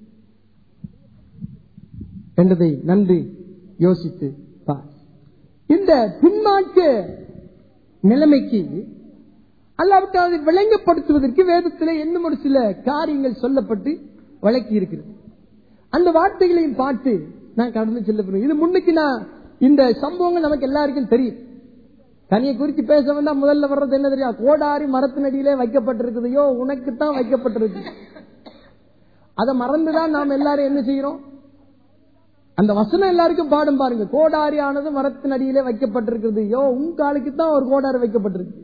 என்றதை நன்றி யோசித்து பார் இந்த பின்மாற்ற நிலைமைக்கு அல்லாவிட்டால் அதை விளங்கப்படுத்துவதற்கு வேதத்தில் இன்னும் ஒரு சில காரியங்கள் சொல்லப்பட்டு வழக்கி இருக்கிறது அந்த வார்த்தைகளையும் பார்த்து நான் கடந்து செல்ல போறேன் இது முன்னுக்கு நான் இந்த சம்பவங்கள் நமக்கு எல்லாருக்கும் தெரியும் கனியை குறித்து பேச வந்தா முதல்ல வர்றது என்ன தெரியும் கோடாரி மரத்தின் அடியிலே வைக்கப்பட்டிருக்குதையோ உனக்கு தான் வைக்கப்பட்டிருக்கு அதை மறந்துதான் நாம் எல்லாரும் என்ன செய்யறோம் அந்த வசனம் எல்லாருக்கும் பாடும் பாருங்க கோடாரி ஆனது மரத்தின் அடியிலே வைக்கப்பட்டிருக்கிறது யோ உன் காலுக்கு தான் ஒரு கோடாரி வைக்கப்பட்டிருக்கு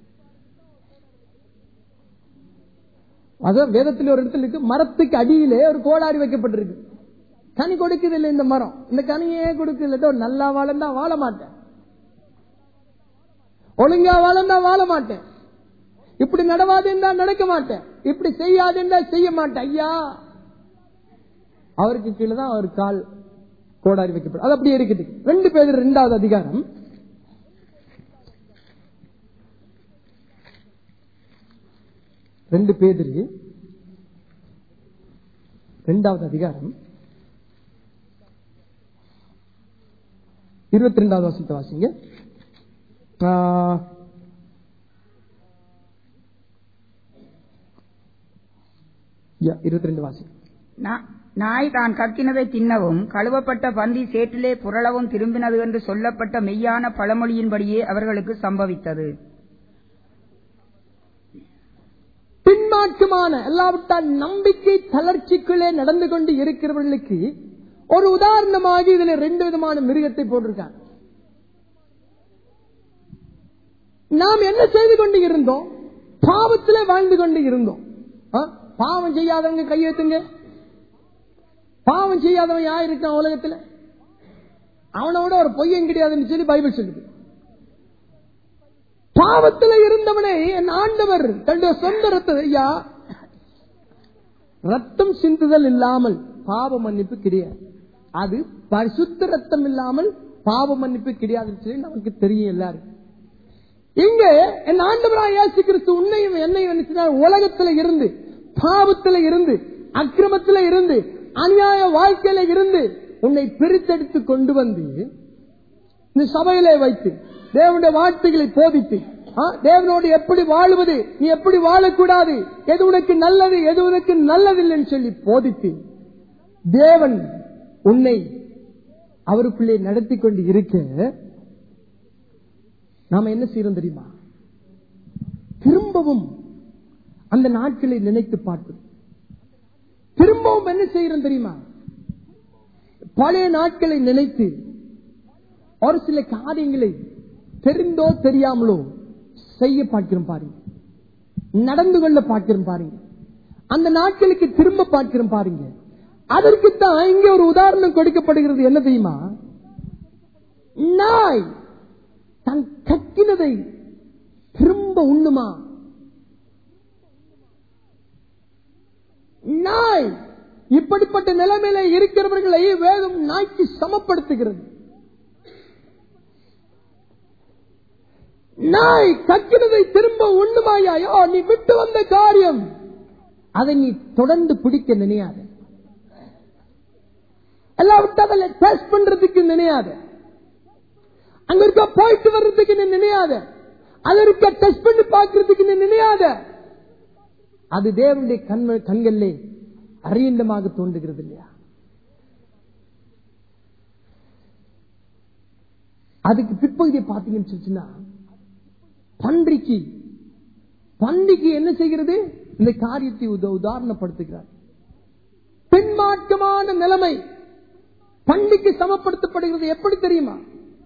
அதான் வேதத்தில் ஒரு இடத்துல இருக்கு மரத்துக்கு அடியிலே ஒரு கோடாரி வைக்கப்பட்டிருக்கு கனி கொடுக்குது இல்லை இந்த மரம் இந்த கனியே கொடுக்குது இல்லை நல்லா வாழந்தா வாழ மாட்டேன் ஒழுங்கா வாழந்தா வாழ மாட்டேன் இப்படி நடவாதேன்னா நடக்க மாட்டேன் இப்படி செய்யாதேன்னா செய்ய மாட்டேன் ஐயா அவருக்கு கீழே தான் அவர் கால் கோடாரி வைக்கப்படும் அது அப்படியே இருக்குது ரெண்டு பேர் ரெண்டாவது அதிகாரம் ரெண்டு பேர் ரெண்டாவது அதிகாரம் இருபத்தி ரெண்டாவது வசனத்தை வாசிங்க ஆ, யா, இருபத்தி ரெண்டு வாசி நா- நாய் தான் கக்கினதை தின்னவும் கழுவப்பட்ட பந்தி சேற்றிலே புரளவும் திரும்பினது என்று சொல்லப்பட்ட மெய்யான பழமொழியின்படியே அவர்களுக்கு சம்பவித்தது பின்மாற்றமான எல்லாவற்றால் நம்பிக்கை தளர்ச்சிக்குள்ளே நடந்து கொண்டு இருக்கிறவர்களுக்கு ஒரு உதாரணமாக இதுல ரெண்டு விதமான மிருகத்தை போட்டிருக்காங்க நாம் என்ன செய்து கொண்டு இருந்தோம் பாவத்திலே வாழ்ந்து கொண்டு இருந்தோம் ஆ? பாவம் செய்யாதவங்க கையெழுத்துங்க பாவம் செய்யாதவன் யார் இருக்கான் உலகத்துல அவனோட ஒரு பொய்யன் கிடையாதுன்னு சொல்லி பைபிள் சொல்லுது பாவத்தில் இருந்தவனை என் ஆண்டவர் தன்னுடைய சொந்த ரத்தம் ஐயா ரத்தம் சிந்துதல் இல்லாமல் பாவ மன்னிப்பு கிடையாது அது பரிசுத்த ரத்தம் இல்லாமல் பாவ மன்னிப்பு கிடையாதுன்னு சொல்லி நமக்கு தெரியும் எல்லாரும் இங்க என் ஆண்டவராய் இயேசு கிறிஸ்து உன்னையும் என்னையும் என்ன செய்தார்? உலகத்துல இருந்து பாவத்துல இருந்து அக்கிரமத்துல இருந்து அநியாய வாழ்க்கையில இருந்து உன்னை பிரித்தெடுத்து கொண்டு வந்து இந்த சபையிலே வைத்து தேவனுடைய வார்த்தைகளை போதித்து ஆ, தேவனோடு எப்படி வாழுவது நீ எப்படி வாழக்கூடாது எது உனக்கு நல்லது எது உனக்கு நல்லதில்லைன்னு சொல்லி போதித்து தேவன் உன்னை அவருக்குள்ளே நடத்தி கொண்டு இருக்க நாம என்ன செய்யறோம் தெரியுமா திரும்பவும் அந்த நாட்களை நினைத்து பார்ப்பது திரும்பவும் என்ன செய்யறோம் தெரியுமா பழைய நாட்களை நினைத்து ஒரு சில காரியங்களை தெரிந்தோ தெரியாமலோ செய்ய பார்க்கிறோம் பாருங்க நடந்து கொள்ள பார்க்கிறோம் பாருங்க அந்த நாட்களுக்கு திரும்ப பார்க்கிறோம் பாருங்க அதற்குத்தான் இங்க ஒரு உதாரணம் கொடுக்கப்படுகிறது என்ன தெரியுமா நாய் தன் கக்கினதை திரும்ப உண்ணுமா நாய் இப்படிப்பட்ட நிலைமையில இருக்கிறவர்களை வேதம் நாய்க்கு சமப்படுத்துகிறது நாய் கக்கினதை திரும்ப உண்ணுமாயாயோ நீ விட்டு வந்த காரியம் அதை நீ தொடர்ந்து பிடிக்க நினையாத எல்லாம் விட்டு அதில் டெஸ்ட் பண்றதுக்கு நினையாத அங்க இருக்க போயிட்டு வர்றதுக்கு நீ நினையாத அதற்கு டெஸ்ட் பண்ணி பார்க்கறதுக்கு நீ நினையாத அது தேவனுடைய கண் கண்களிலே அரியண்டமாக தோன்றுகிறது இல்லையா அதுக்கு பிற்பகுதியை பார்த்தீங்கன்னு சொல்லிச்சுன்னா பன்றிக்கு பன்றிக்கு என்ன செய்கிறது இந்த காரியத்தை உத- உதாரணப்படுத்துகிறார் பின்மாற்றமான நிலைமை பண்டிக்கு சமப்படுத்தப்படுகிறது எப்படி தெரியுமா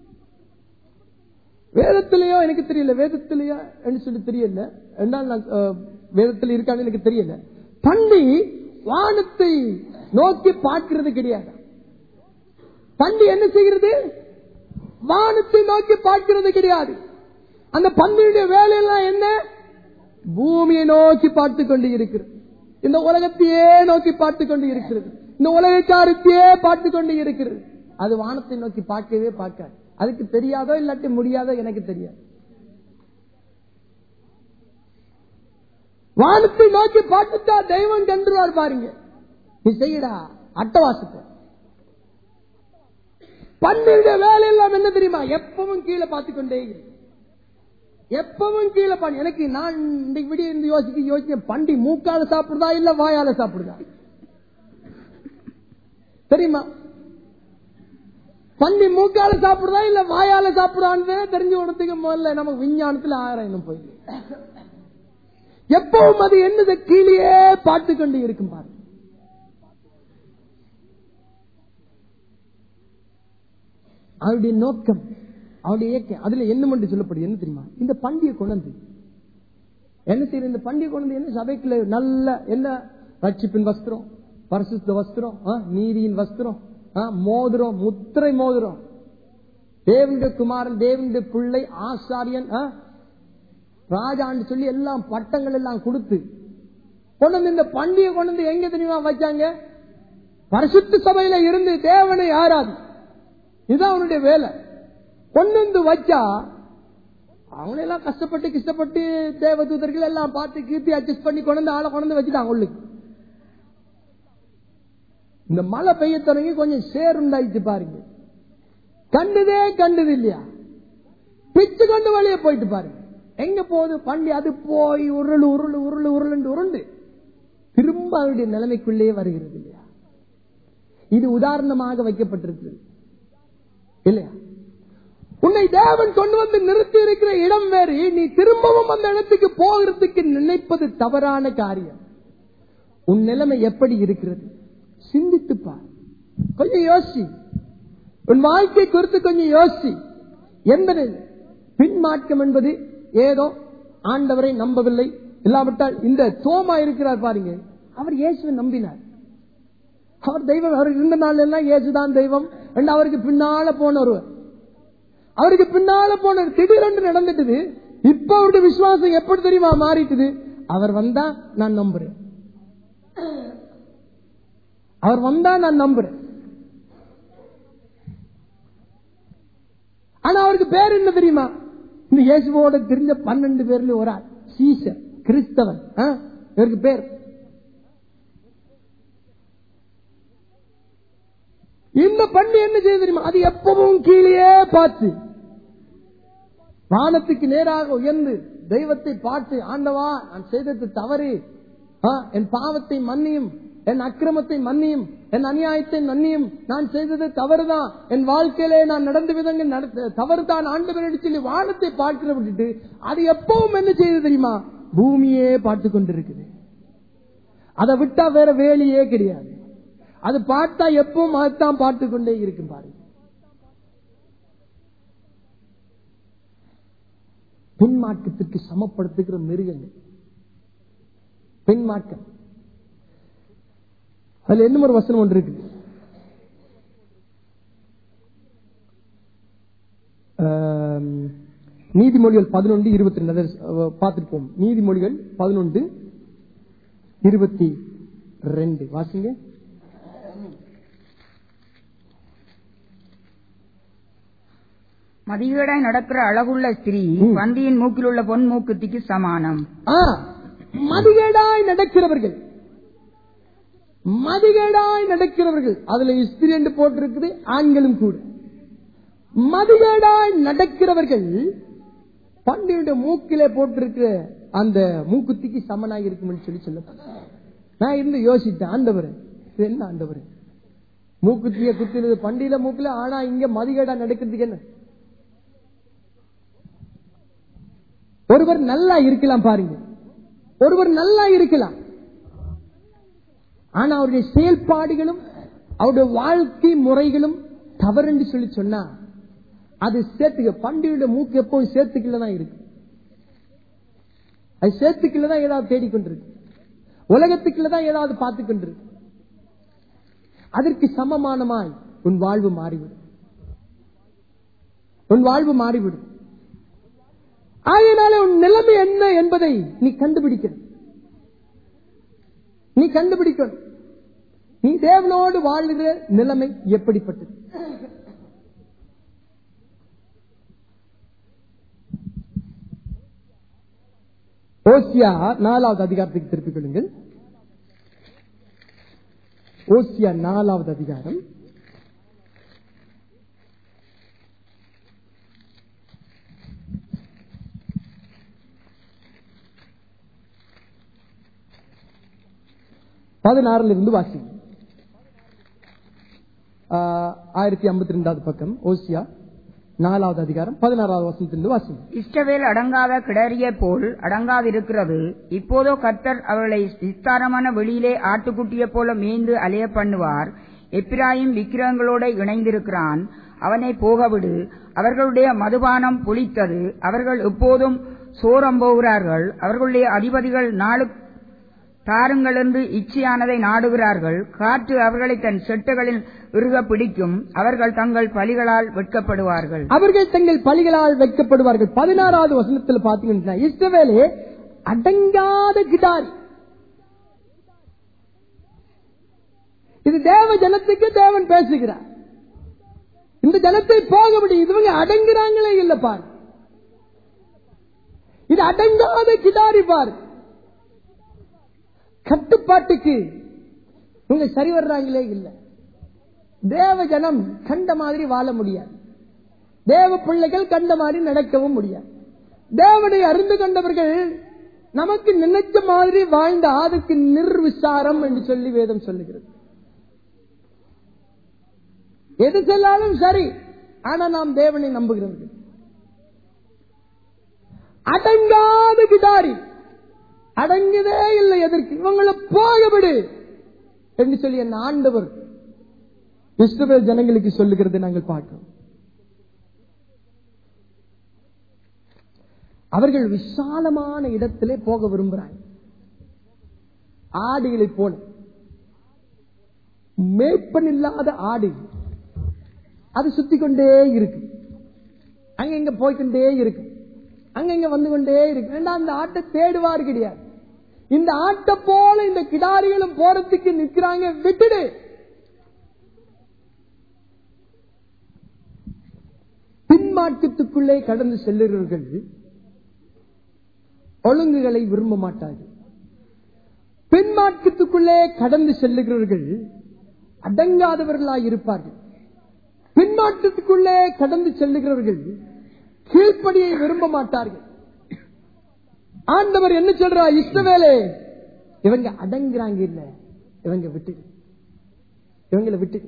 வேதத்திலேயோ எனக்கு தெரியல வேதத்திலேயோ என்று சொல்லி தெரியல என்றால் நான் அஹ், வேதத்தில் இருக்கான்னு எனக்கு தெரியல பண்டி வானத்தை நோக்கி பார்க்கிறது கிடையாது பண்டி என்ன செய்கிறது வானத்தை நோக்கி பார்க்கிறது கிடையாது அந்த பந்தியுடைய வேலையெல்லாம் என்ன பூமியை நோக்கி பார்த்து கொண்டு இருக்கிறது இந்த உலகத்தையே நோக்கி பார்த்து கொண்டு இருக்கிறது இந்த உலகக்காரத்தையே பார்த்து கொண்டு இருக்கிறது அது வானத்தை நோக்கி பார்க்கவே பார்க்காது அதுக்கு தெரியாதோ இல்லாட்டி முடியாதோ எனக்கு தெரியாது வானத்தை நோக்கி பார்த்துட்டா தெய்வம் கண்டுருவார் பாருங்க நீ செய்யடா அட்டவாசத்தை பன்னிருட வேலை எல்லாம் என்ன தெரியுமா எப்பவும் கீழே பார்த்து கொண்டே இரு. எப்பவும் கீழே பண்ணி எனக்கு நான் இன்னைக்கு விடிய இருந்து யோசிக்க யோசிக்க பண்டி மூக்கால சாப்பிடுதா இல்ல வாயால சாப்பிடுதா தெரியுமா பண்டி மூக்கால சாப்பிடுதா இல்ல வாயால சாப்பிடுதான்னு தெரிஞ்சு கொடுத்துக்க முதல்ல நமக்கு விஞ்ஞானத்துல ஆராயணும் போய் எப்பவும் அது என்னது கீழே பார்த்து கொண்டு இருக்கும் பாருங்க அவருடைய நோக்கம் அவருடைய இயக்கம் அதுல என்ன மட்டும் சொல்லப்படுது என்ன தெரியுமா இந்த பண்டிகை கொண்டு என்ன செய்யற இந்த பண்டிகை கொண்டு என்ன சபைக்குள்ள நல்ல என்ன ரட்சிப்பின் வஸ்திரம் பரிசுத்த வஸ்திரம் ஆ, நீதியின் வஸ்திரம் ஆ, மோதிரம் முத்திரை மோதிரம் தேவனுடைய குமாரன் தேவனுடைய பிள்ளை ஆசாரியன் ஆ, ராஜான்னு சொல்லி எல்லாம் பட்டங்கள் எல்லாம் கொடுத்து கொண்டு வந்து இந்த பண்டிகை கொண்டு வந்து எங்க தெரியுமா வச்சாங்க பரிசுத்த சபையில இருந்து தேவனை ஆராது இதுதான் அவனுடைய வேலை கொண்டு வந்து வச்சா அவங்களெல்லாம் கஷ்டப்பட்டு கஷ்டப்பட்டு தேவதூதர்கள் எல்லாம் பார்த்து கீர்த்தி அட்ஜஸ்ட் பண்ணி கொண்டு வந்து ஆளை கொண்டு வந்து வச்சுட்டாங்க உள்ளுக்கு இந்த மழை பெய்ய தொடங்கி கொஞ்சம் சேர் உண்டாயிச்சு பாருங்க கண்டுதே கண்டுது இல்லையா பிச்சு கொண்டு வெளியே போயிட்டு பாருங்க எங்க போகுது பண்டி அது போய் உருள் உருள் உருள் உருள் உருண்டு திரும்ப அவருடைய நிலைமைக்குள்ளே வருகிறது இல்லையா இது உதாரணமாக வைக்கப்பட்டிருக்கிறது இல்லையா உன்னை தேவன் கொண்டு வந்து நிறுத்தி இருக்கிற இடம் வேறு நீ திரும்பவும் அந்த இடத்துக்கு போகிறதுக்கு நினைப்பது தவறான காரியம் உன் நிலைமை எப்படி இருக்கிறது சிந்தித்து பார் கொஞ்சம் யோசி உன் வாழ்க்கை குறித்து கொஞ்சம் யோசி என்பது பின்மாற்றம் என்பது ஏதோ ஆண்டவரை நம்பவில்லை இல்லாவிட்டால் இந்த தோமா இருக்கிறார் பாருங்க அவர் இயேசுவை நம்பினார் அவர் தெய்வம் அவர் இருந்த நாள் எல்லாம் இயேசுதான் தெய்வம் என்று அவருக்கு பின்னால போன ஒருவர் அவருக்கு பின்னால போன திடீரென்று நடந்துட்டது இப்ப அவருடைய விசுவாசம் எப்படி தெரியுமா மாறிட்டுது அவர் வந்தா நான் நம்புறேன் அவர் வந்தா நான் நம்புறேன் ஆனா அவருக்கு பேர் என்ன தெரியுமா இந்த இயேசுவோட தெரிஞ்ச பன்னெண்டு பேர்ல ஒரு ஆள் சீசர் கிறிஸ்தவன் ஆ? இவருக்கு பேர் இந்த பண்ணி என்ன செய்ய தெரியுமா அது எப்பவும் கீழே பார்த்து வானத்துக்கு நேராக உயர்ந்து தெய்வத்தை பார்த்து ஆண்டவா நான் செய்தது தவறு ஆ, என் பாவத்தை மன்னியும் என் அக்கிரமத்தை மன்னியும் என் அநியாயத்தை மன்னியும் நான் செய்தது தவறுதான் என் வாழ்க்கையிலே நான் நடந்த விதங்கள் நடத்த தவறுதான் ஆண்டவரிடம் சொல்லி வானத்தை பார்க்கிற விட்டுட்டு அது எப்பவும் என்ன செய்யுது தெரியுமா பூமியே பார்த்து கொண்டிருக்குது அதை விட்டா வேற வேலையே கிடையாது அது பார்த்தா எப்பவும் அதுதான் பார்த்து கொண்டே இருக்கும் பாருங்க பின்மாற்றத்திற்கு சமப்படுத்துகிற மிருகங்கள் பின்மாற்றம் அதுல இன்னும் ஒரு வசனம் ஒன்று இருக்குது ஆம், நீதிமொழிகள் பதினொன்று இருபத்தி ரெண்டு அதை, அஹ், பார்த்திருப்போம் நீதிமொழிகள் பதினொன்று இருபத்தி ரெண்டு வாசிங்க மதிகேடாய் நடக்கிற அழகுள்ள ஸ்திரீ ம். பன்றியின் மூக்கில் உள்ள பொன் மூக்குத்திக்கு சமானம் ஆ, மதிகேடாய் நடக்கிறவர்கள் மதிகேடாய் நடக்கிறவர்கள் அதுல ஸ்திரீ என்று போட்டிருக்குது ஆண்களும் கூட மதிகேடாய் நடக்கிறவர்கள் பண்டியுடைய மூக்கிலே போட்டிருக்கிற அந்த மூக்குத்திக்கு சமனாக இருக்கும்னு சொல்லி சொல்ல நான் இருந்து யோசித்தேன் ஆண்டவர் இது என்ன ஆண்டவர் மூக்குத்திய குத்தினது பண்டியில மூக்குல ஆனா இங்க மதிகேடா நடக்கிறதுக்கு என்ன ஒருவர் நல்லா இருக்கலாம் பாருங்க ஒருவர் நல்லா இருக்கலாம் ஆனா அவருடைய செயல்பாடுகளும் அவருடைய வாழ்க்கை முறைகளும் தவறு என்று சொல்லி சொன்னா அது சேர்த்துக்க பண்டிகையோட மூக்கு எப்பவும் சேர்த்துக்குள்ள தான் இருக்கு அது சேர்த்துக்குள்ள தான் ஏதாவது தேடிக்கொண்டிருக்கு உலகத்துக்குள்ள தான் ஏதாவது பார்த்து கொண்டிருக்கு அதற்கு சமமானமாய் உன் வாழ்வு மாறிவிடும் உன் வாழ்வு மாறிவிடும் ஆகையினால உன் நிலைமை என்ன என்பதை நீ கண்டுபிடிக்கணும் நீ கண்டுபிடிக்கணும் நீ தேவனோடு வாழ்கிற நிலைமை எப்படிப்பட்டது ஓசியா நாலாவது அதிகாரத்துக்கு திருப்பிக் கொள்ளுங்கள் ஓசியா நாலாவது அதிகாரம் பதினாறுல இருந்து வாசி ஆயிரத்தி ஐம்பத்தி ரெண்டாவது பக்கம் ஓசியா நாலாவது அதிகாரம் பதினாறாவது வசனத்திலிருந்து வாசி இஷ்டவேல் அடங்காத கிடறிய போல் அடங்காதிருக்கிறது இப்போதோ கர்த்தர் அவர்களை விஸ்தாரமான வெளியிலே ஆட்டுக்குட்டிய போல மேய்ந்து அலைய பண்ணுவார் எப்பிராயும் விக்கிரகங்களோட இணைந்திருக்கிறான் அவனை போகவிடு அவர்களுடைய மதுபானம் புளித்தது அவர்கள் எப்போதும் சோரம் போகிறார்கள் அவர்களுடைய அதிபதிகள் நாளு தாருங்கள் என்று இச்சையானதை நாடுகிறார்கள் காற்று அவர்களை தன் செட்டுகளில் இறுக பிடிக்கும் அவர்கள் தங்கள் பலிகளால் வெட்கப்படுவார்கள் அவர்கள் தங்கள் பலிகளால் வைக்கப்படுவார்கள் பதினாறாவது வசனத்தில் பாத்தீங்கன்னா இஸ்ரவேலே அடங்காத கிடாரி இது தேவ ஜனத்துக்கு தேவன் பேசுகிறார் இந்த ஜனத்தை போக முடியும் இவங்க அடங்குறாங்களே இல்ல பாரு இது அடங்காத கிடாரி பாரு கட்டுப்பாட்டுக்கு இவங்க சரி வர்றாங்களே இல்ல தேவ ஜனம் கண்ட மாதிரி வாழ முடியாது தேவ பிள்ளைகள் கண்ட மாதிரி நடக்கவும் முடியாது தேவனை அறிந்து கொண்டவர்கள் நமக்கு நினைச்ச மாதிரி வாழ்ந்த அதுக்கு நிர்விசாரம் என்று சொல்லி வேதம் சொல்லுகிறது எது செல்லாலும் சரி ஆனா நாம் தேவனை நம்புகிறவர்கள் அடங்காத கிதாரி அடங்குதே இல்லை எதற்கு இவங்களை போகவிடு என்று சொல்லி என் ஆண்டவர் இஸ்ரவேல் ஜனங்களுக்கு சொல்லுகிறது நாங்கள் பார்க்கிறோம் அவர்கள் விசாலமான இடத்திலே போக விரும்புகிறாங்க ஆடுகளை போல மேய்ப்பன் இல்லாத ஆடு அது சுத்தி கொண்டே இருக்கு அங்க இங்க போய்கொண்டே இருக்கு அங்க இங்க வந்து கொண்டே இருக்கு ஏன்னா அந்த ஆட்டை தேடுவார் கிடையாது இந்த ஆட்டை போல இந்த கிடாரிகளும் போறதுக்கு நிக்கிறாங்க விட்டுடு பின்மாற்றத்துக்குள்ளே கடந்து செல்லுகிறவர்கள் ஒழுங்குகளை விரும்ப மாட்டார்கள் பின்மாற்றத்துக்குள்ளே கடந்து செல்லுகிறவர்கள் அடங்காதவர்களாய் இருப்பார்கள் பின்மாற்றத்துக்குள்ளே கடந்து செல்லுகிறவர்கள் கீழ்ப்படியை விரும்ப மாட்டார்கள் ஆண்டவர் என்ன சொல்றா இஷ்டவேலே இவங்க அடங்குறாங்க இல்ல இவங்க விட்டு இவங்களை விட்டு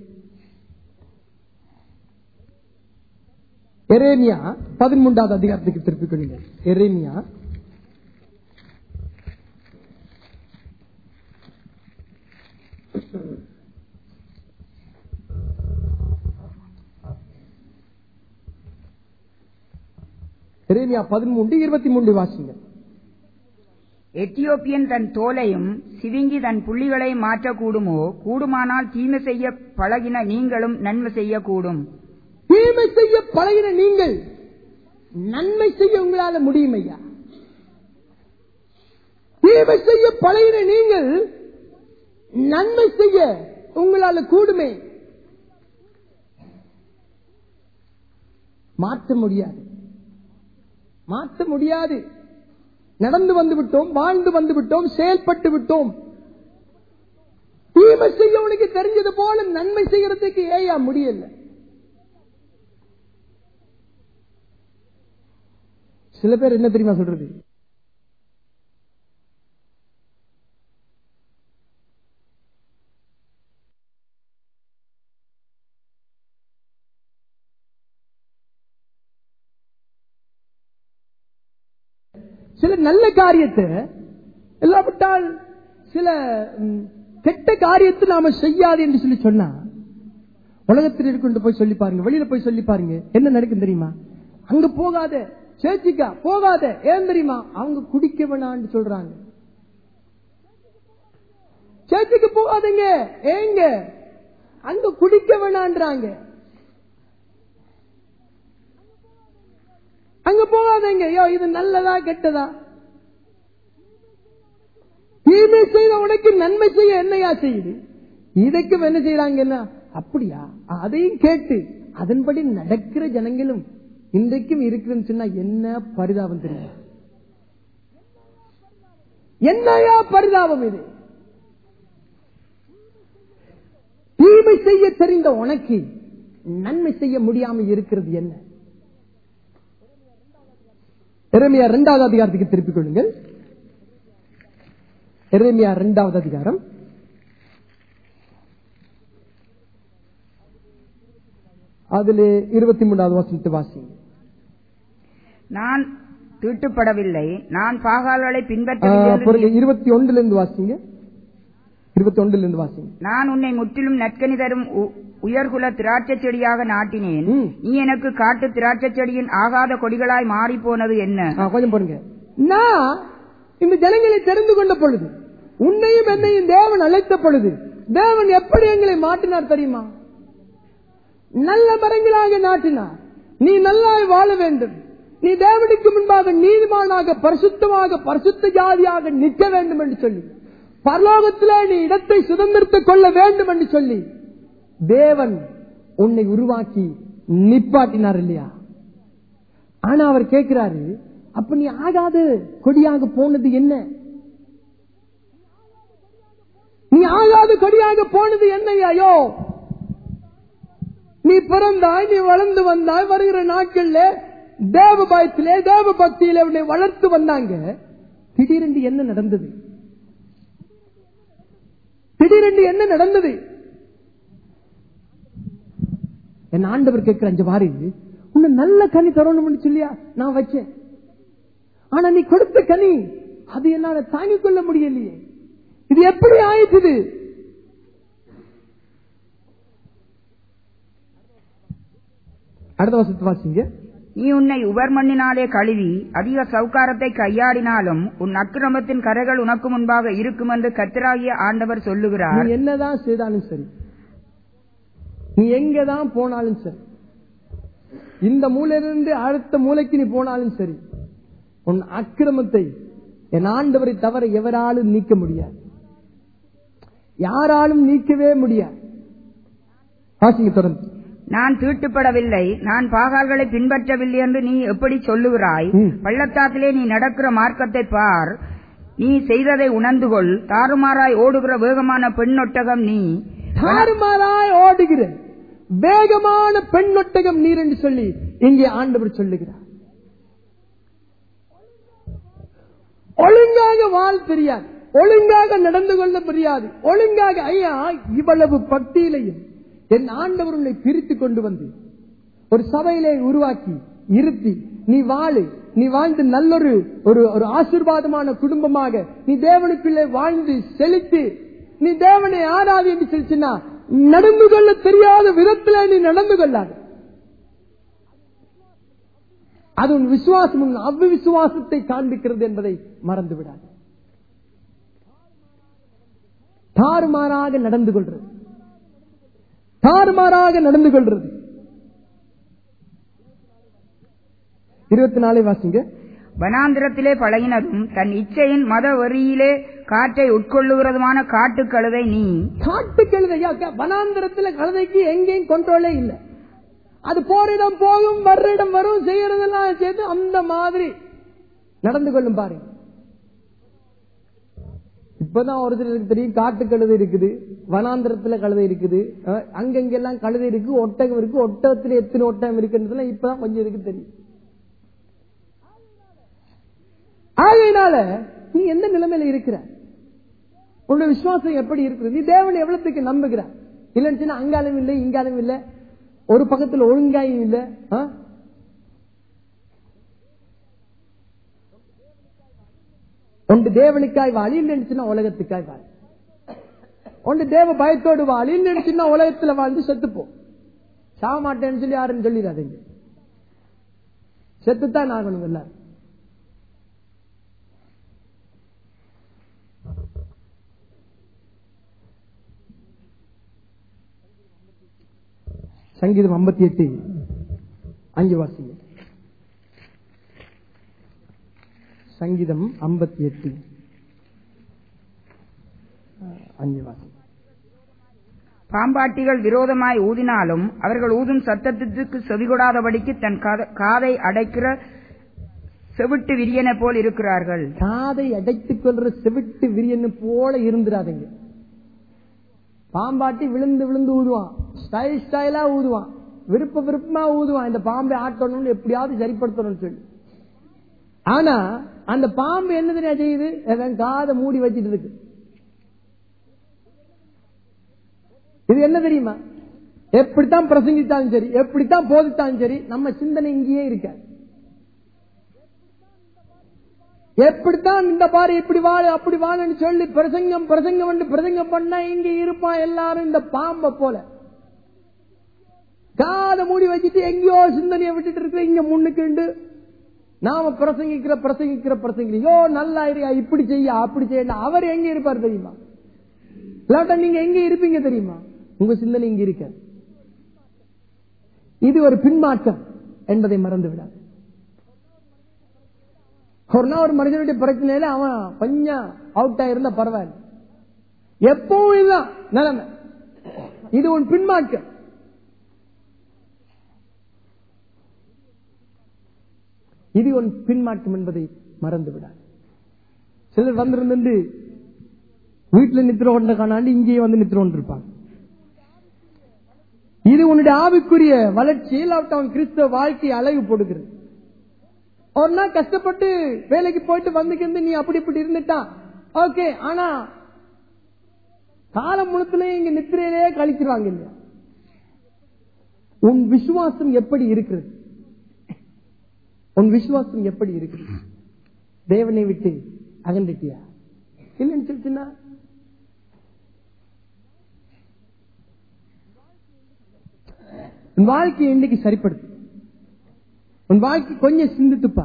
எரேமியா பதிமூன்றாவது அதிகாரத்துக்கு திருப்பிக் கொள்ளுங்க எரேமியா எரேமியா பதிமூன்று இருபத்தி மூன்று வாசிங்க எத்தியோப்பியன் தன் தோலையும் சிவிங்கி தன் புள்ளிகளை மாற்றக்கூடுமோ கூடுமானால் தீமை செய்ய பழகின நீங்களும் நன்மை செய்யக்கூடும் தீமை செய்ய பழகின நீங்கள் நன்மை செய்ய உங்களால முடியும் ஐயா தீமை செய்ய பழகின நீங்கள் நன்மை செய்ய உங்களால கூடுமே மாற்ற முடியாது மாற்ற முடியாது நடந்து வந்து விட்டோம் வாழ்ந்து வந்து விட்டோம் செயல்பட்டு விட்டோம் தீமை செய்ய உனக்கு தெரிஞ்சது போல நன்மை செய்யறதுக்கு ஏயா முடியல சில பேர் என்ன தெரியுமா சொல்றது சில நல்ல காரியத்தை இல்லாவிட்டால் சில ம், கெட்ட காரியத்தை நாம செய்யாது என்று சொல்லி சொன்னா உலகத்தில் இருக்கின்ற போய் சொல்லி பாருங்க வெளியில போய் சொல்லி பாருங்க என்ன நடக்கும் தெரியுமா அங்க போகாத சேர்ச்சிக்கா போகாத ஏன் தெரியுமா அவங்க குடிக்க வேணான்னு சொல்றாங்க சேர்ச்சுக்கு போகாதீங்க ஏங்க அங்க குடிக்க வேணான்றாங்க அங்க போகாதீங்க ஐயோ இது நல்லதா கெட்டதா தீமை செய்த உனக்கு நன்மை செய்ய என்னையா செய்யுது இதுக்கும் என்ன செய்யறாங்கன்னா அப்படியா அதையும் கேட்டு அதன்படி நடக்கிற ஜனங்களும் இன்றைக்கும் இருக்குன்னு சொன்னா என்ன பரிதாபம் தெரியும் என்னையா பரிதாபம் இது தீமை செய்ய தெரிந்த உனக்கு நன்மை செய்ய முடியாம இருக்கிறது என்ன எரேமியா இரண்டாவது அதிகாரத்துக்கு திருப்பிக் கொள்ளுங்கள் எரேமியா இரண்டாவது அதிகாரம் அதிலே இருபத்தி மூணாவது வசனத்தை வாசிங்க நான் தீட்டுப்படவில்லை நான் பாகால்களை ஆ, பின்பற்றவில்லை என்று பிறகு நீ- இருபத்தி ஒன்றுல இருந்து வாசிங்க இருபத்தி ஒன்றுல இருந்து வாசிங்க நான் உன்னை முற்றிலும் நற்கனி தரும் உ- உயர்குல திராட்சை செடியாக நாட்டினேன் ம். நீ எனக்கு காட்டு திராட்சை செடியின் ஆகாத கொடிகளாய் மாறி போனது என்ன ஆ, கொஞ்சம் பாருங்க நான் இந்த ஜனங்களை தெரிந்து கொண்ட பொழுது உன்னையும் என்னையும் தேவன் அழைத்த பொழுது தேவன் எப்படி எங்களை மாட்டினார் தெரியுமா நல்ல மரங்களாக நாட்டினார் நீ நல்லாய் வாழ வேண்டும் நீ தேவனுக்கு முன்பாக நீதிமானாக பரிசுத்தமாக பரிசுத்த ஜாதியாக நிற்க வேண்டும் என்று சொல்லி பரலோகத்திலே நீ இடத்தை சுதந்திரத்துக் கொள்ள வேண்டும் என்று சொல்லி தேவன் உன்னை உருவாக்கி நிப்பாட்டினார் இல்லையா ஆனா அவர் கேட்கிறாரு அப்ப நீ ஆகாது கொடியாக போனது என்ன நீ ஆகாது கொடியாக போனது என்னையாயோ நீ பிறந்தாய் நீ வளர்ந்து வந்தாய் வருகிற நாட்கள்ல தேவ பயத்திலே தேவ பக்தியிலே உன்னை வளர்த்து வந்தாங்க திடீரென்று என்ன நடந்தது திடீரென்று என்ன நடந்தது என் ஆண்டவர் கேட்கிற அஞ்சு வாரி உன்னை நல்ல கனி தரணும்னு சொல்லியா நான் வச்சேன் ஆனா நீ கொடுத்த கனி அது என்னால தாங்கிக் கொள்ள முடியலையே இது எப்படி ஆயிட்டுது அடுத்த வருஷத்து வாசிங்க நீ உன்னை உபர்மண்ணினாலே கழுவி அதிக சவுக்காரத்தை கையாடினாலும் உன் அக்கிரமத்தின் கரைகள் உனக்கு முன்பாக இருக்கும் என்று கர்த்தராகிய ஆண்டவர் சொல்லுகிறார் நீ என்னதான் செய்தாலும் சரி நீ எங்கதான் போனாலும் சரி இந்த மூலையிலிருந்து அடுத்த மூலைக்கு நீ போனாலும் சரி உன் அக்கிரமத்தை என் ஆண்டவரை தவிர எவராலும் நீக்க முடியாது யாராலும் நீக்கவே முடியாது வாசிங்க தொடர்ந்து நான் தீட்டுப்படவில்லை நான் பாகால்களை பின்பற்றவில்லை என்று நீ எப்படி சொல்லுகிறாய் ம். பள்ளத்தாக்கிலே நீ நடக்கிற மார்க்கத்தை பார் நீ செய்ததை உணர்ந்து கொள் தாறுமாறாய் ஓடுகிற வேகமான பெண்ணொட்டகம் நீ தாறுமாறாய் ஓடுகிற வேகமான பெண்ணொட்டகம் நீர் என்று சொல்லி இங்கே ஆண்டவர் சொல்லுகிறார் ஒழுங்காக வாழ் தெரியாது ஒழுங்காக நடந்து கொள்ள தெரியாது ஒழுங்காக ஐயா இவ்வளவு பக்தியிலையும் என் ஆண்டவர் உன்னை பிரித்து கொண்டு வந்து ஒரு சபையிலே உருவாக்கி இருத்தி நீ வாழு நீ வாழ்ந்து நல்லொரு ஒரு ஒரு ஆசீர்வாதமான குடும்பமாக நீ தேவனுக்குள்ளே வாழ்ந்து செழித்து நீ தேவனை ஆராதி என்று சொல்லிச்சுன்னா நடந்து கொள்ள தெரியாத விதத்துல நீ நடந்து கொள்ளாது அது உன் விசுவாசம் உன் அவ்விசுவாசத்தை காண்பிக்கிறது என்பதை மறந்து விடாது தாறுமாறாக நடந்து கொள்றது தாறுமாறாக நடந்து கொள்றது இருபத்தி நாலு வாசிங்க வனாந்திரத்திலே பழகினதும் தன் இச்சையின் மத வெறியிலே காற்றை உட்கொள்ளுகிறதுமான காட்டுக் கழுதை நீ காட்டு கழுதையா க- வனாந்திரத்துல கழுதைக்கு எங்கேயும் கண்ட்ரோலே இல்ல அது போற இடம் போகும் வர்ற இடம் வரும் செய்யறதெல்லாம் செய்து அந்த மாதிரி நடந்து கொள்ளும் பாருங்க இப்பதான் ஒரு சிலருக்கு தெரியும் காட்டு கழுதை இருக்குது வனாந்திரத்துல கழுதை இருக்குது அஹ், அங்கங்கெல்லாம் கழுதை இருக்கு ஒட்டகம் இருக்கு ஒட்டகத்துல எத்தனை ஒட்டகம் இருக்குன்றதுலாம் இப்பதான் கொஞ்சம் இருக்கு தெரியும் ஆகையினால நீ எந்த நிலைமையில இருக்கிற உன்னுடைய விசுவாசம் எப்படி இருக்குது நீ தேவனை எவ்வளவுக்கு நம்புகிற இல்லைன்னு சொன்னா அங்காலும் இல்லை இங்காலும் இல்லை ஒரு பக்கத்துல ஒழுங்காயும் இல்லை ஆ? ஒன்று தேவனுக்காய் வாழி இல்லைன்னு சொன்னா உலகத்துக்காய் வாழ ஒன்று தேவ பயத்தோடு வாழி இல்லைன்னு சொன்னா உலகத்துல வாழ்ந்து செத்துப்போம் சாக மாட்டேன்னு சொல்லி யாருன்னு சொல்லிடாதீங்க செத்துத்தான் ஆகணும் எல்லாரும் சங்கீதம் ஐம்பத்தி எட்டு அஞ்சு வாசிங்க சங்கீதம் ஐம்பத்தி எட்டு அஞ்சு வாசிங்க பாம்பாட்டிகள் விரோதமாய் ஊதினாலும் அவர்கள் ஊதும் சத்தத்திற்கு செவிகொடாதபடிக்கு தன் காத- காதை அடைக்கிற செவிட்டு விரியனை போல் இருக்கிறார்கள் காதை அடைத்துக் கொள்ற செவிட்டு விரியன்னு போல இருந்துடாதீங்க பாம்பாட்டி விழுந்து விழுந்து ஊதுவான் ஸ்டைல் ஸ்டைலா ஊதுவான் விருப்ப விருப்பமா ஊதுவான் இந்த பாம்பை ஆட்டணும்னு எப்படியாவது சரிப்படுத்தணும்னு சொல்லி ஆனா அந்த பாம்பு என்ன தெரியா செய்யுது அவன் காதை மூடி வச்சிட்டு இருக்கு இது என்ன தெரியுமா எப்படித்தான் பிரசங்கித்தாலும் சரி எப்படித்தான் போதித்தாலும் சரி நம்ம சிந்தனை இங்கேயே இருக்காது எப்படித்தான் இந்த பாரு இப்படி வாழ அப்படி வாழன்னு சொல்லி பிரசங்கம் பிரசங்கம் பண்ணி பிரசங்கம் பண்ணா இங்க இருப்பான் எல்லாரும் இந்த பாம்பை போல காதை மூடி வச்சுட்டு எங்கேயோ சிந்தனையை விட்டுட்டு இருக்க இங்க முன்னுக்குண்டு நாம பிரசங்கிக்கிற பிரசங்கிக்கிற பிரசங்கிக்கிற யோ நல்லா இருயா இப்படி செய்ய அப்படி செய்ய அவர் எங்க இருப்பார் தெரியுமா இல்லாட்டா நீங்க எங்க இருப்பீங்க தெரியுமா உங்க சிந்தனை இங்க இருக்க இது ஒரு பின்மாற்றம் என்பதை மறந்து விடாது ஒரு நாள் ஒரு மனிதனுடைய பிரச்சனையில அவன் கொஞ்சம் அவுட் ஆயிருந்தா பரவாயில்ல எப்பவும் இதுதான் நிலைமை இது உன் பின்மாற்றம் இது உன் பின்மாற்றம் என்பதை மறந்து விடாது சிலர் வந்திருந்து வீட்டுல நித்திர கொண்ட காணாண்டு இங்கேயே வந்து நித்திர கொண்டிருப்பாங்க இது உன்னுடைய ஆவிக்குரிய வளர்ச்சியில் அவன் கிறிஸ்தவ வாழ்க்கை அழகு போடுகிறது ஒரு நாள் கஷ்டப்பட்டு வேலைக்கு போயிட்டு வந்துக்கிருந்து நீ அப்படி இப்படி இருந்துட்டான் ஓகே ஆனா காலம் முழுத்துல இங்க நித்திரையிலே கழிச்சிருவாங்க இல்லையா உன் விசுவாசம் எப்படி இருக்கிறது உன் விசுவாசம் எப்படி இருக்கிறது தேவனை விட்டு அகன்றுட்டியா இல்லைன்னு சொல்லிச்சுன்னா உன் வாழ்க்கையை இன்னைக்கு சரிப்படுத்து உன் வாழ்க்கை கொஞ்சம் சிந்தித்துப்பா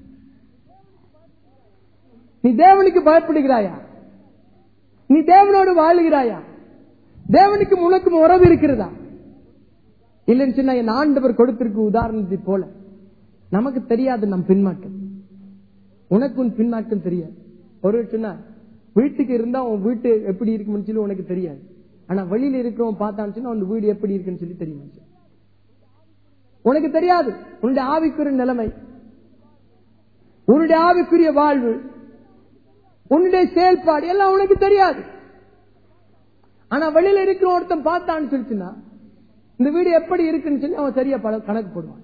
நீ தேவனுக்கு பயப்படுகிறாயா நீ தேவனோடு வாழுகிறாயா தேவனுக்கு உனக்கும் உறவு இருக்கிறதா இல்லைன்னு சொன்னா என் ஆண்டவர் கொடுத்திருக்க உதாரணத்தை போல நமக்கு தெரியாது நம் பின்மாற்றம் உனக்கு உன் பின்மாற்றம் தெரியாது ஒரு சொன்னா வீட்டுக்கு இருந்தா உன் வீட்டு எப்படி இருக்குன்னு சொல்லி உனக்கு தெரியாது ஆனா வெளியில இருக்கிறவன் பார்த்தான்னு சொன்னா அந்த வீடு எப்படி இருக்குன்னு சொல்லி தெரியும் உனக்கு தெரியாது உன்னுடைய ஆவிக்குரிய நிலைமை உன்னுடைய ஆவிக்குரிய வாழ்வு உன்னுடைய செயல்பாடு எல்லாம் உனக்கு தெரியாது ஆனா வெளியில இருக்கிற ஒருத்தன் பார்த்தான்னு சொல்லிச்சுன்னா இந்த வீடு எப்படி இருக்குன்னு சொல்லி அவன் சரியா பல கணக்கு போடுவான்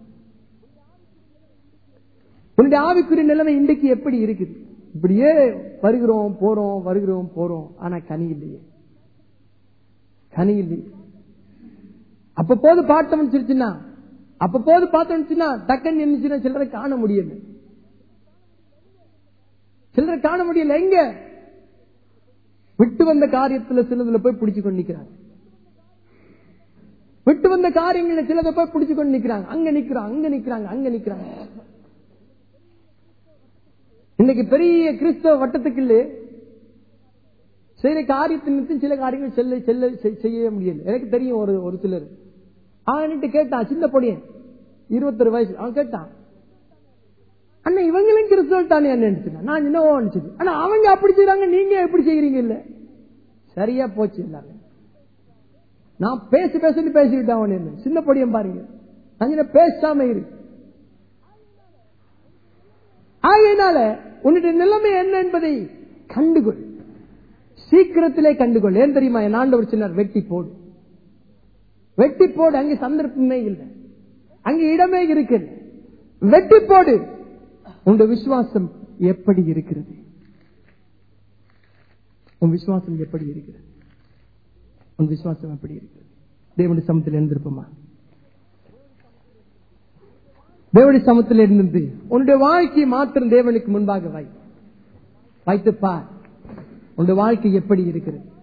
உன்னுடைய ஆவிக்குரிய நிலைமை இன்றைக்கு எப்படி இருக்குது இப்படியே வருகிறோம் போறோம் வருகிறோம் போறோம் ஆனா கனி இல்லையே கனி இல்லையே அப்ப போது பார்த்தவன் சொல்லிச்சுன்னா அப்ப போது பார்த்தோம்னா டக்குன்னு நின்றுச்சுன்னா சிலரை காண முடியல சிலரை காண முடியல எங்க விட்டு வந்த காரியத்துல சிலதுல போய் பிடிச்சு கொண்டு நிக்கிறாங்க விட்டு வந்த காரியங்கள சிலதை போய் பிடிச்சு கொண்டு நிக்கிறாங்க அங்க நிக்கிறாங்க அங்க நிக்கிறாங்க அங்க நிக்கிறாங்க இன்னைக்கு பெரிய கிறிஸ்தவ வட்டத்துக்குள்ளே செய்யற காரியத்தை நிறுத்தி சில காரியங்கள் செல்ல செல்ல செய்ய முடியல எனக்கு தெரியும் ஒரு ஒரு சிலர் அவன்ட்டு கேட்டான் சின்ன பொடியன் இருபத்தொரு வயசு அவன் கேட்டான் அண்ணா இவங்களும் கிறிஸ்தவ தானே என்ன நான் என்னவோ நினைச்சது ஆனா அவங்க அப்படி செய்யறாங்க நீங்க எப்படி செய்யறீங்க இல்ல சரியா போச்சு எல்லாமே நான் பேசி பேசிட்டு பேசிக்கிட்டேன் அவன் என்ன சின்ன பொடியன் பாருங்க அங்க பேசாம இரு ஆகையினால உன்னுடைய நிலைமை என்ன என்பதை கண்டுகொள் சீக்கிரத்திலே கண்டுகொள் ஏன் தெரியுமா என் ஆண்டவர் சின்ன வெட்டி போடு வெட்டி போடு அங்கே சந்தர்ப்பமே இல்லை அங்கே இடமே இருக்கு வெட்டி போடு உங்க விசுவாசம் எப்படி இருக்கிறது உன் விசுவாசம் எப்படி இருக்கிறது உன் விசுவாசம் எப்படி இருக்கிறது தேவனுடைய சமத்தில் எழுந்திருப்போமா தேவனுடைய சமத்தில் இருந்து உன்னுடைய வாழ்க்கையை மாத்திரம் தேவனுக்கு முன்பாக வை வைத்து பார் உன்னுடைய வாழ்க்கை எப்படி இருக்கிறது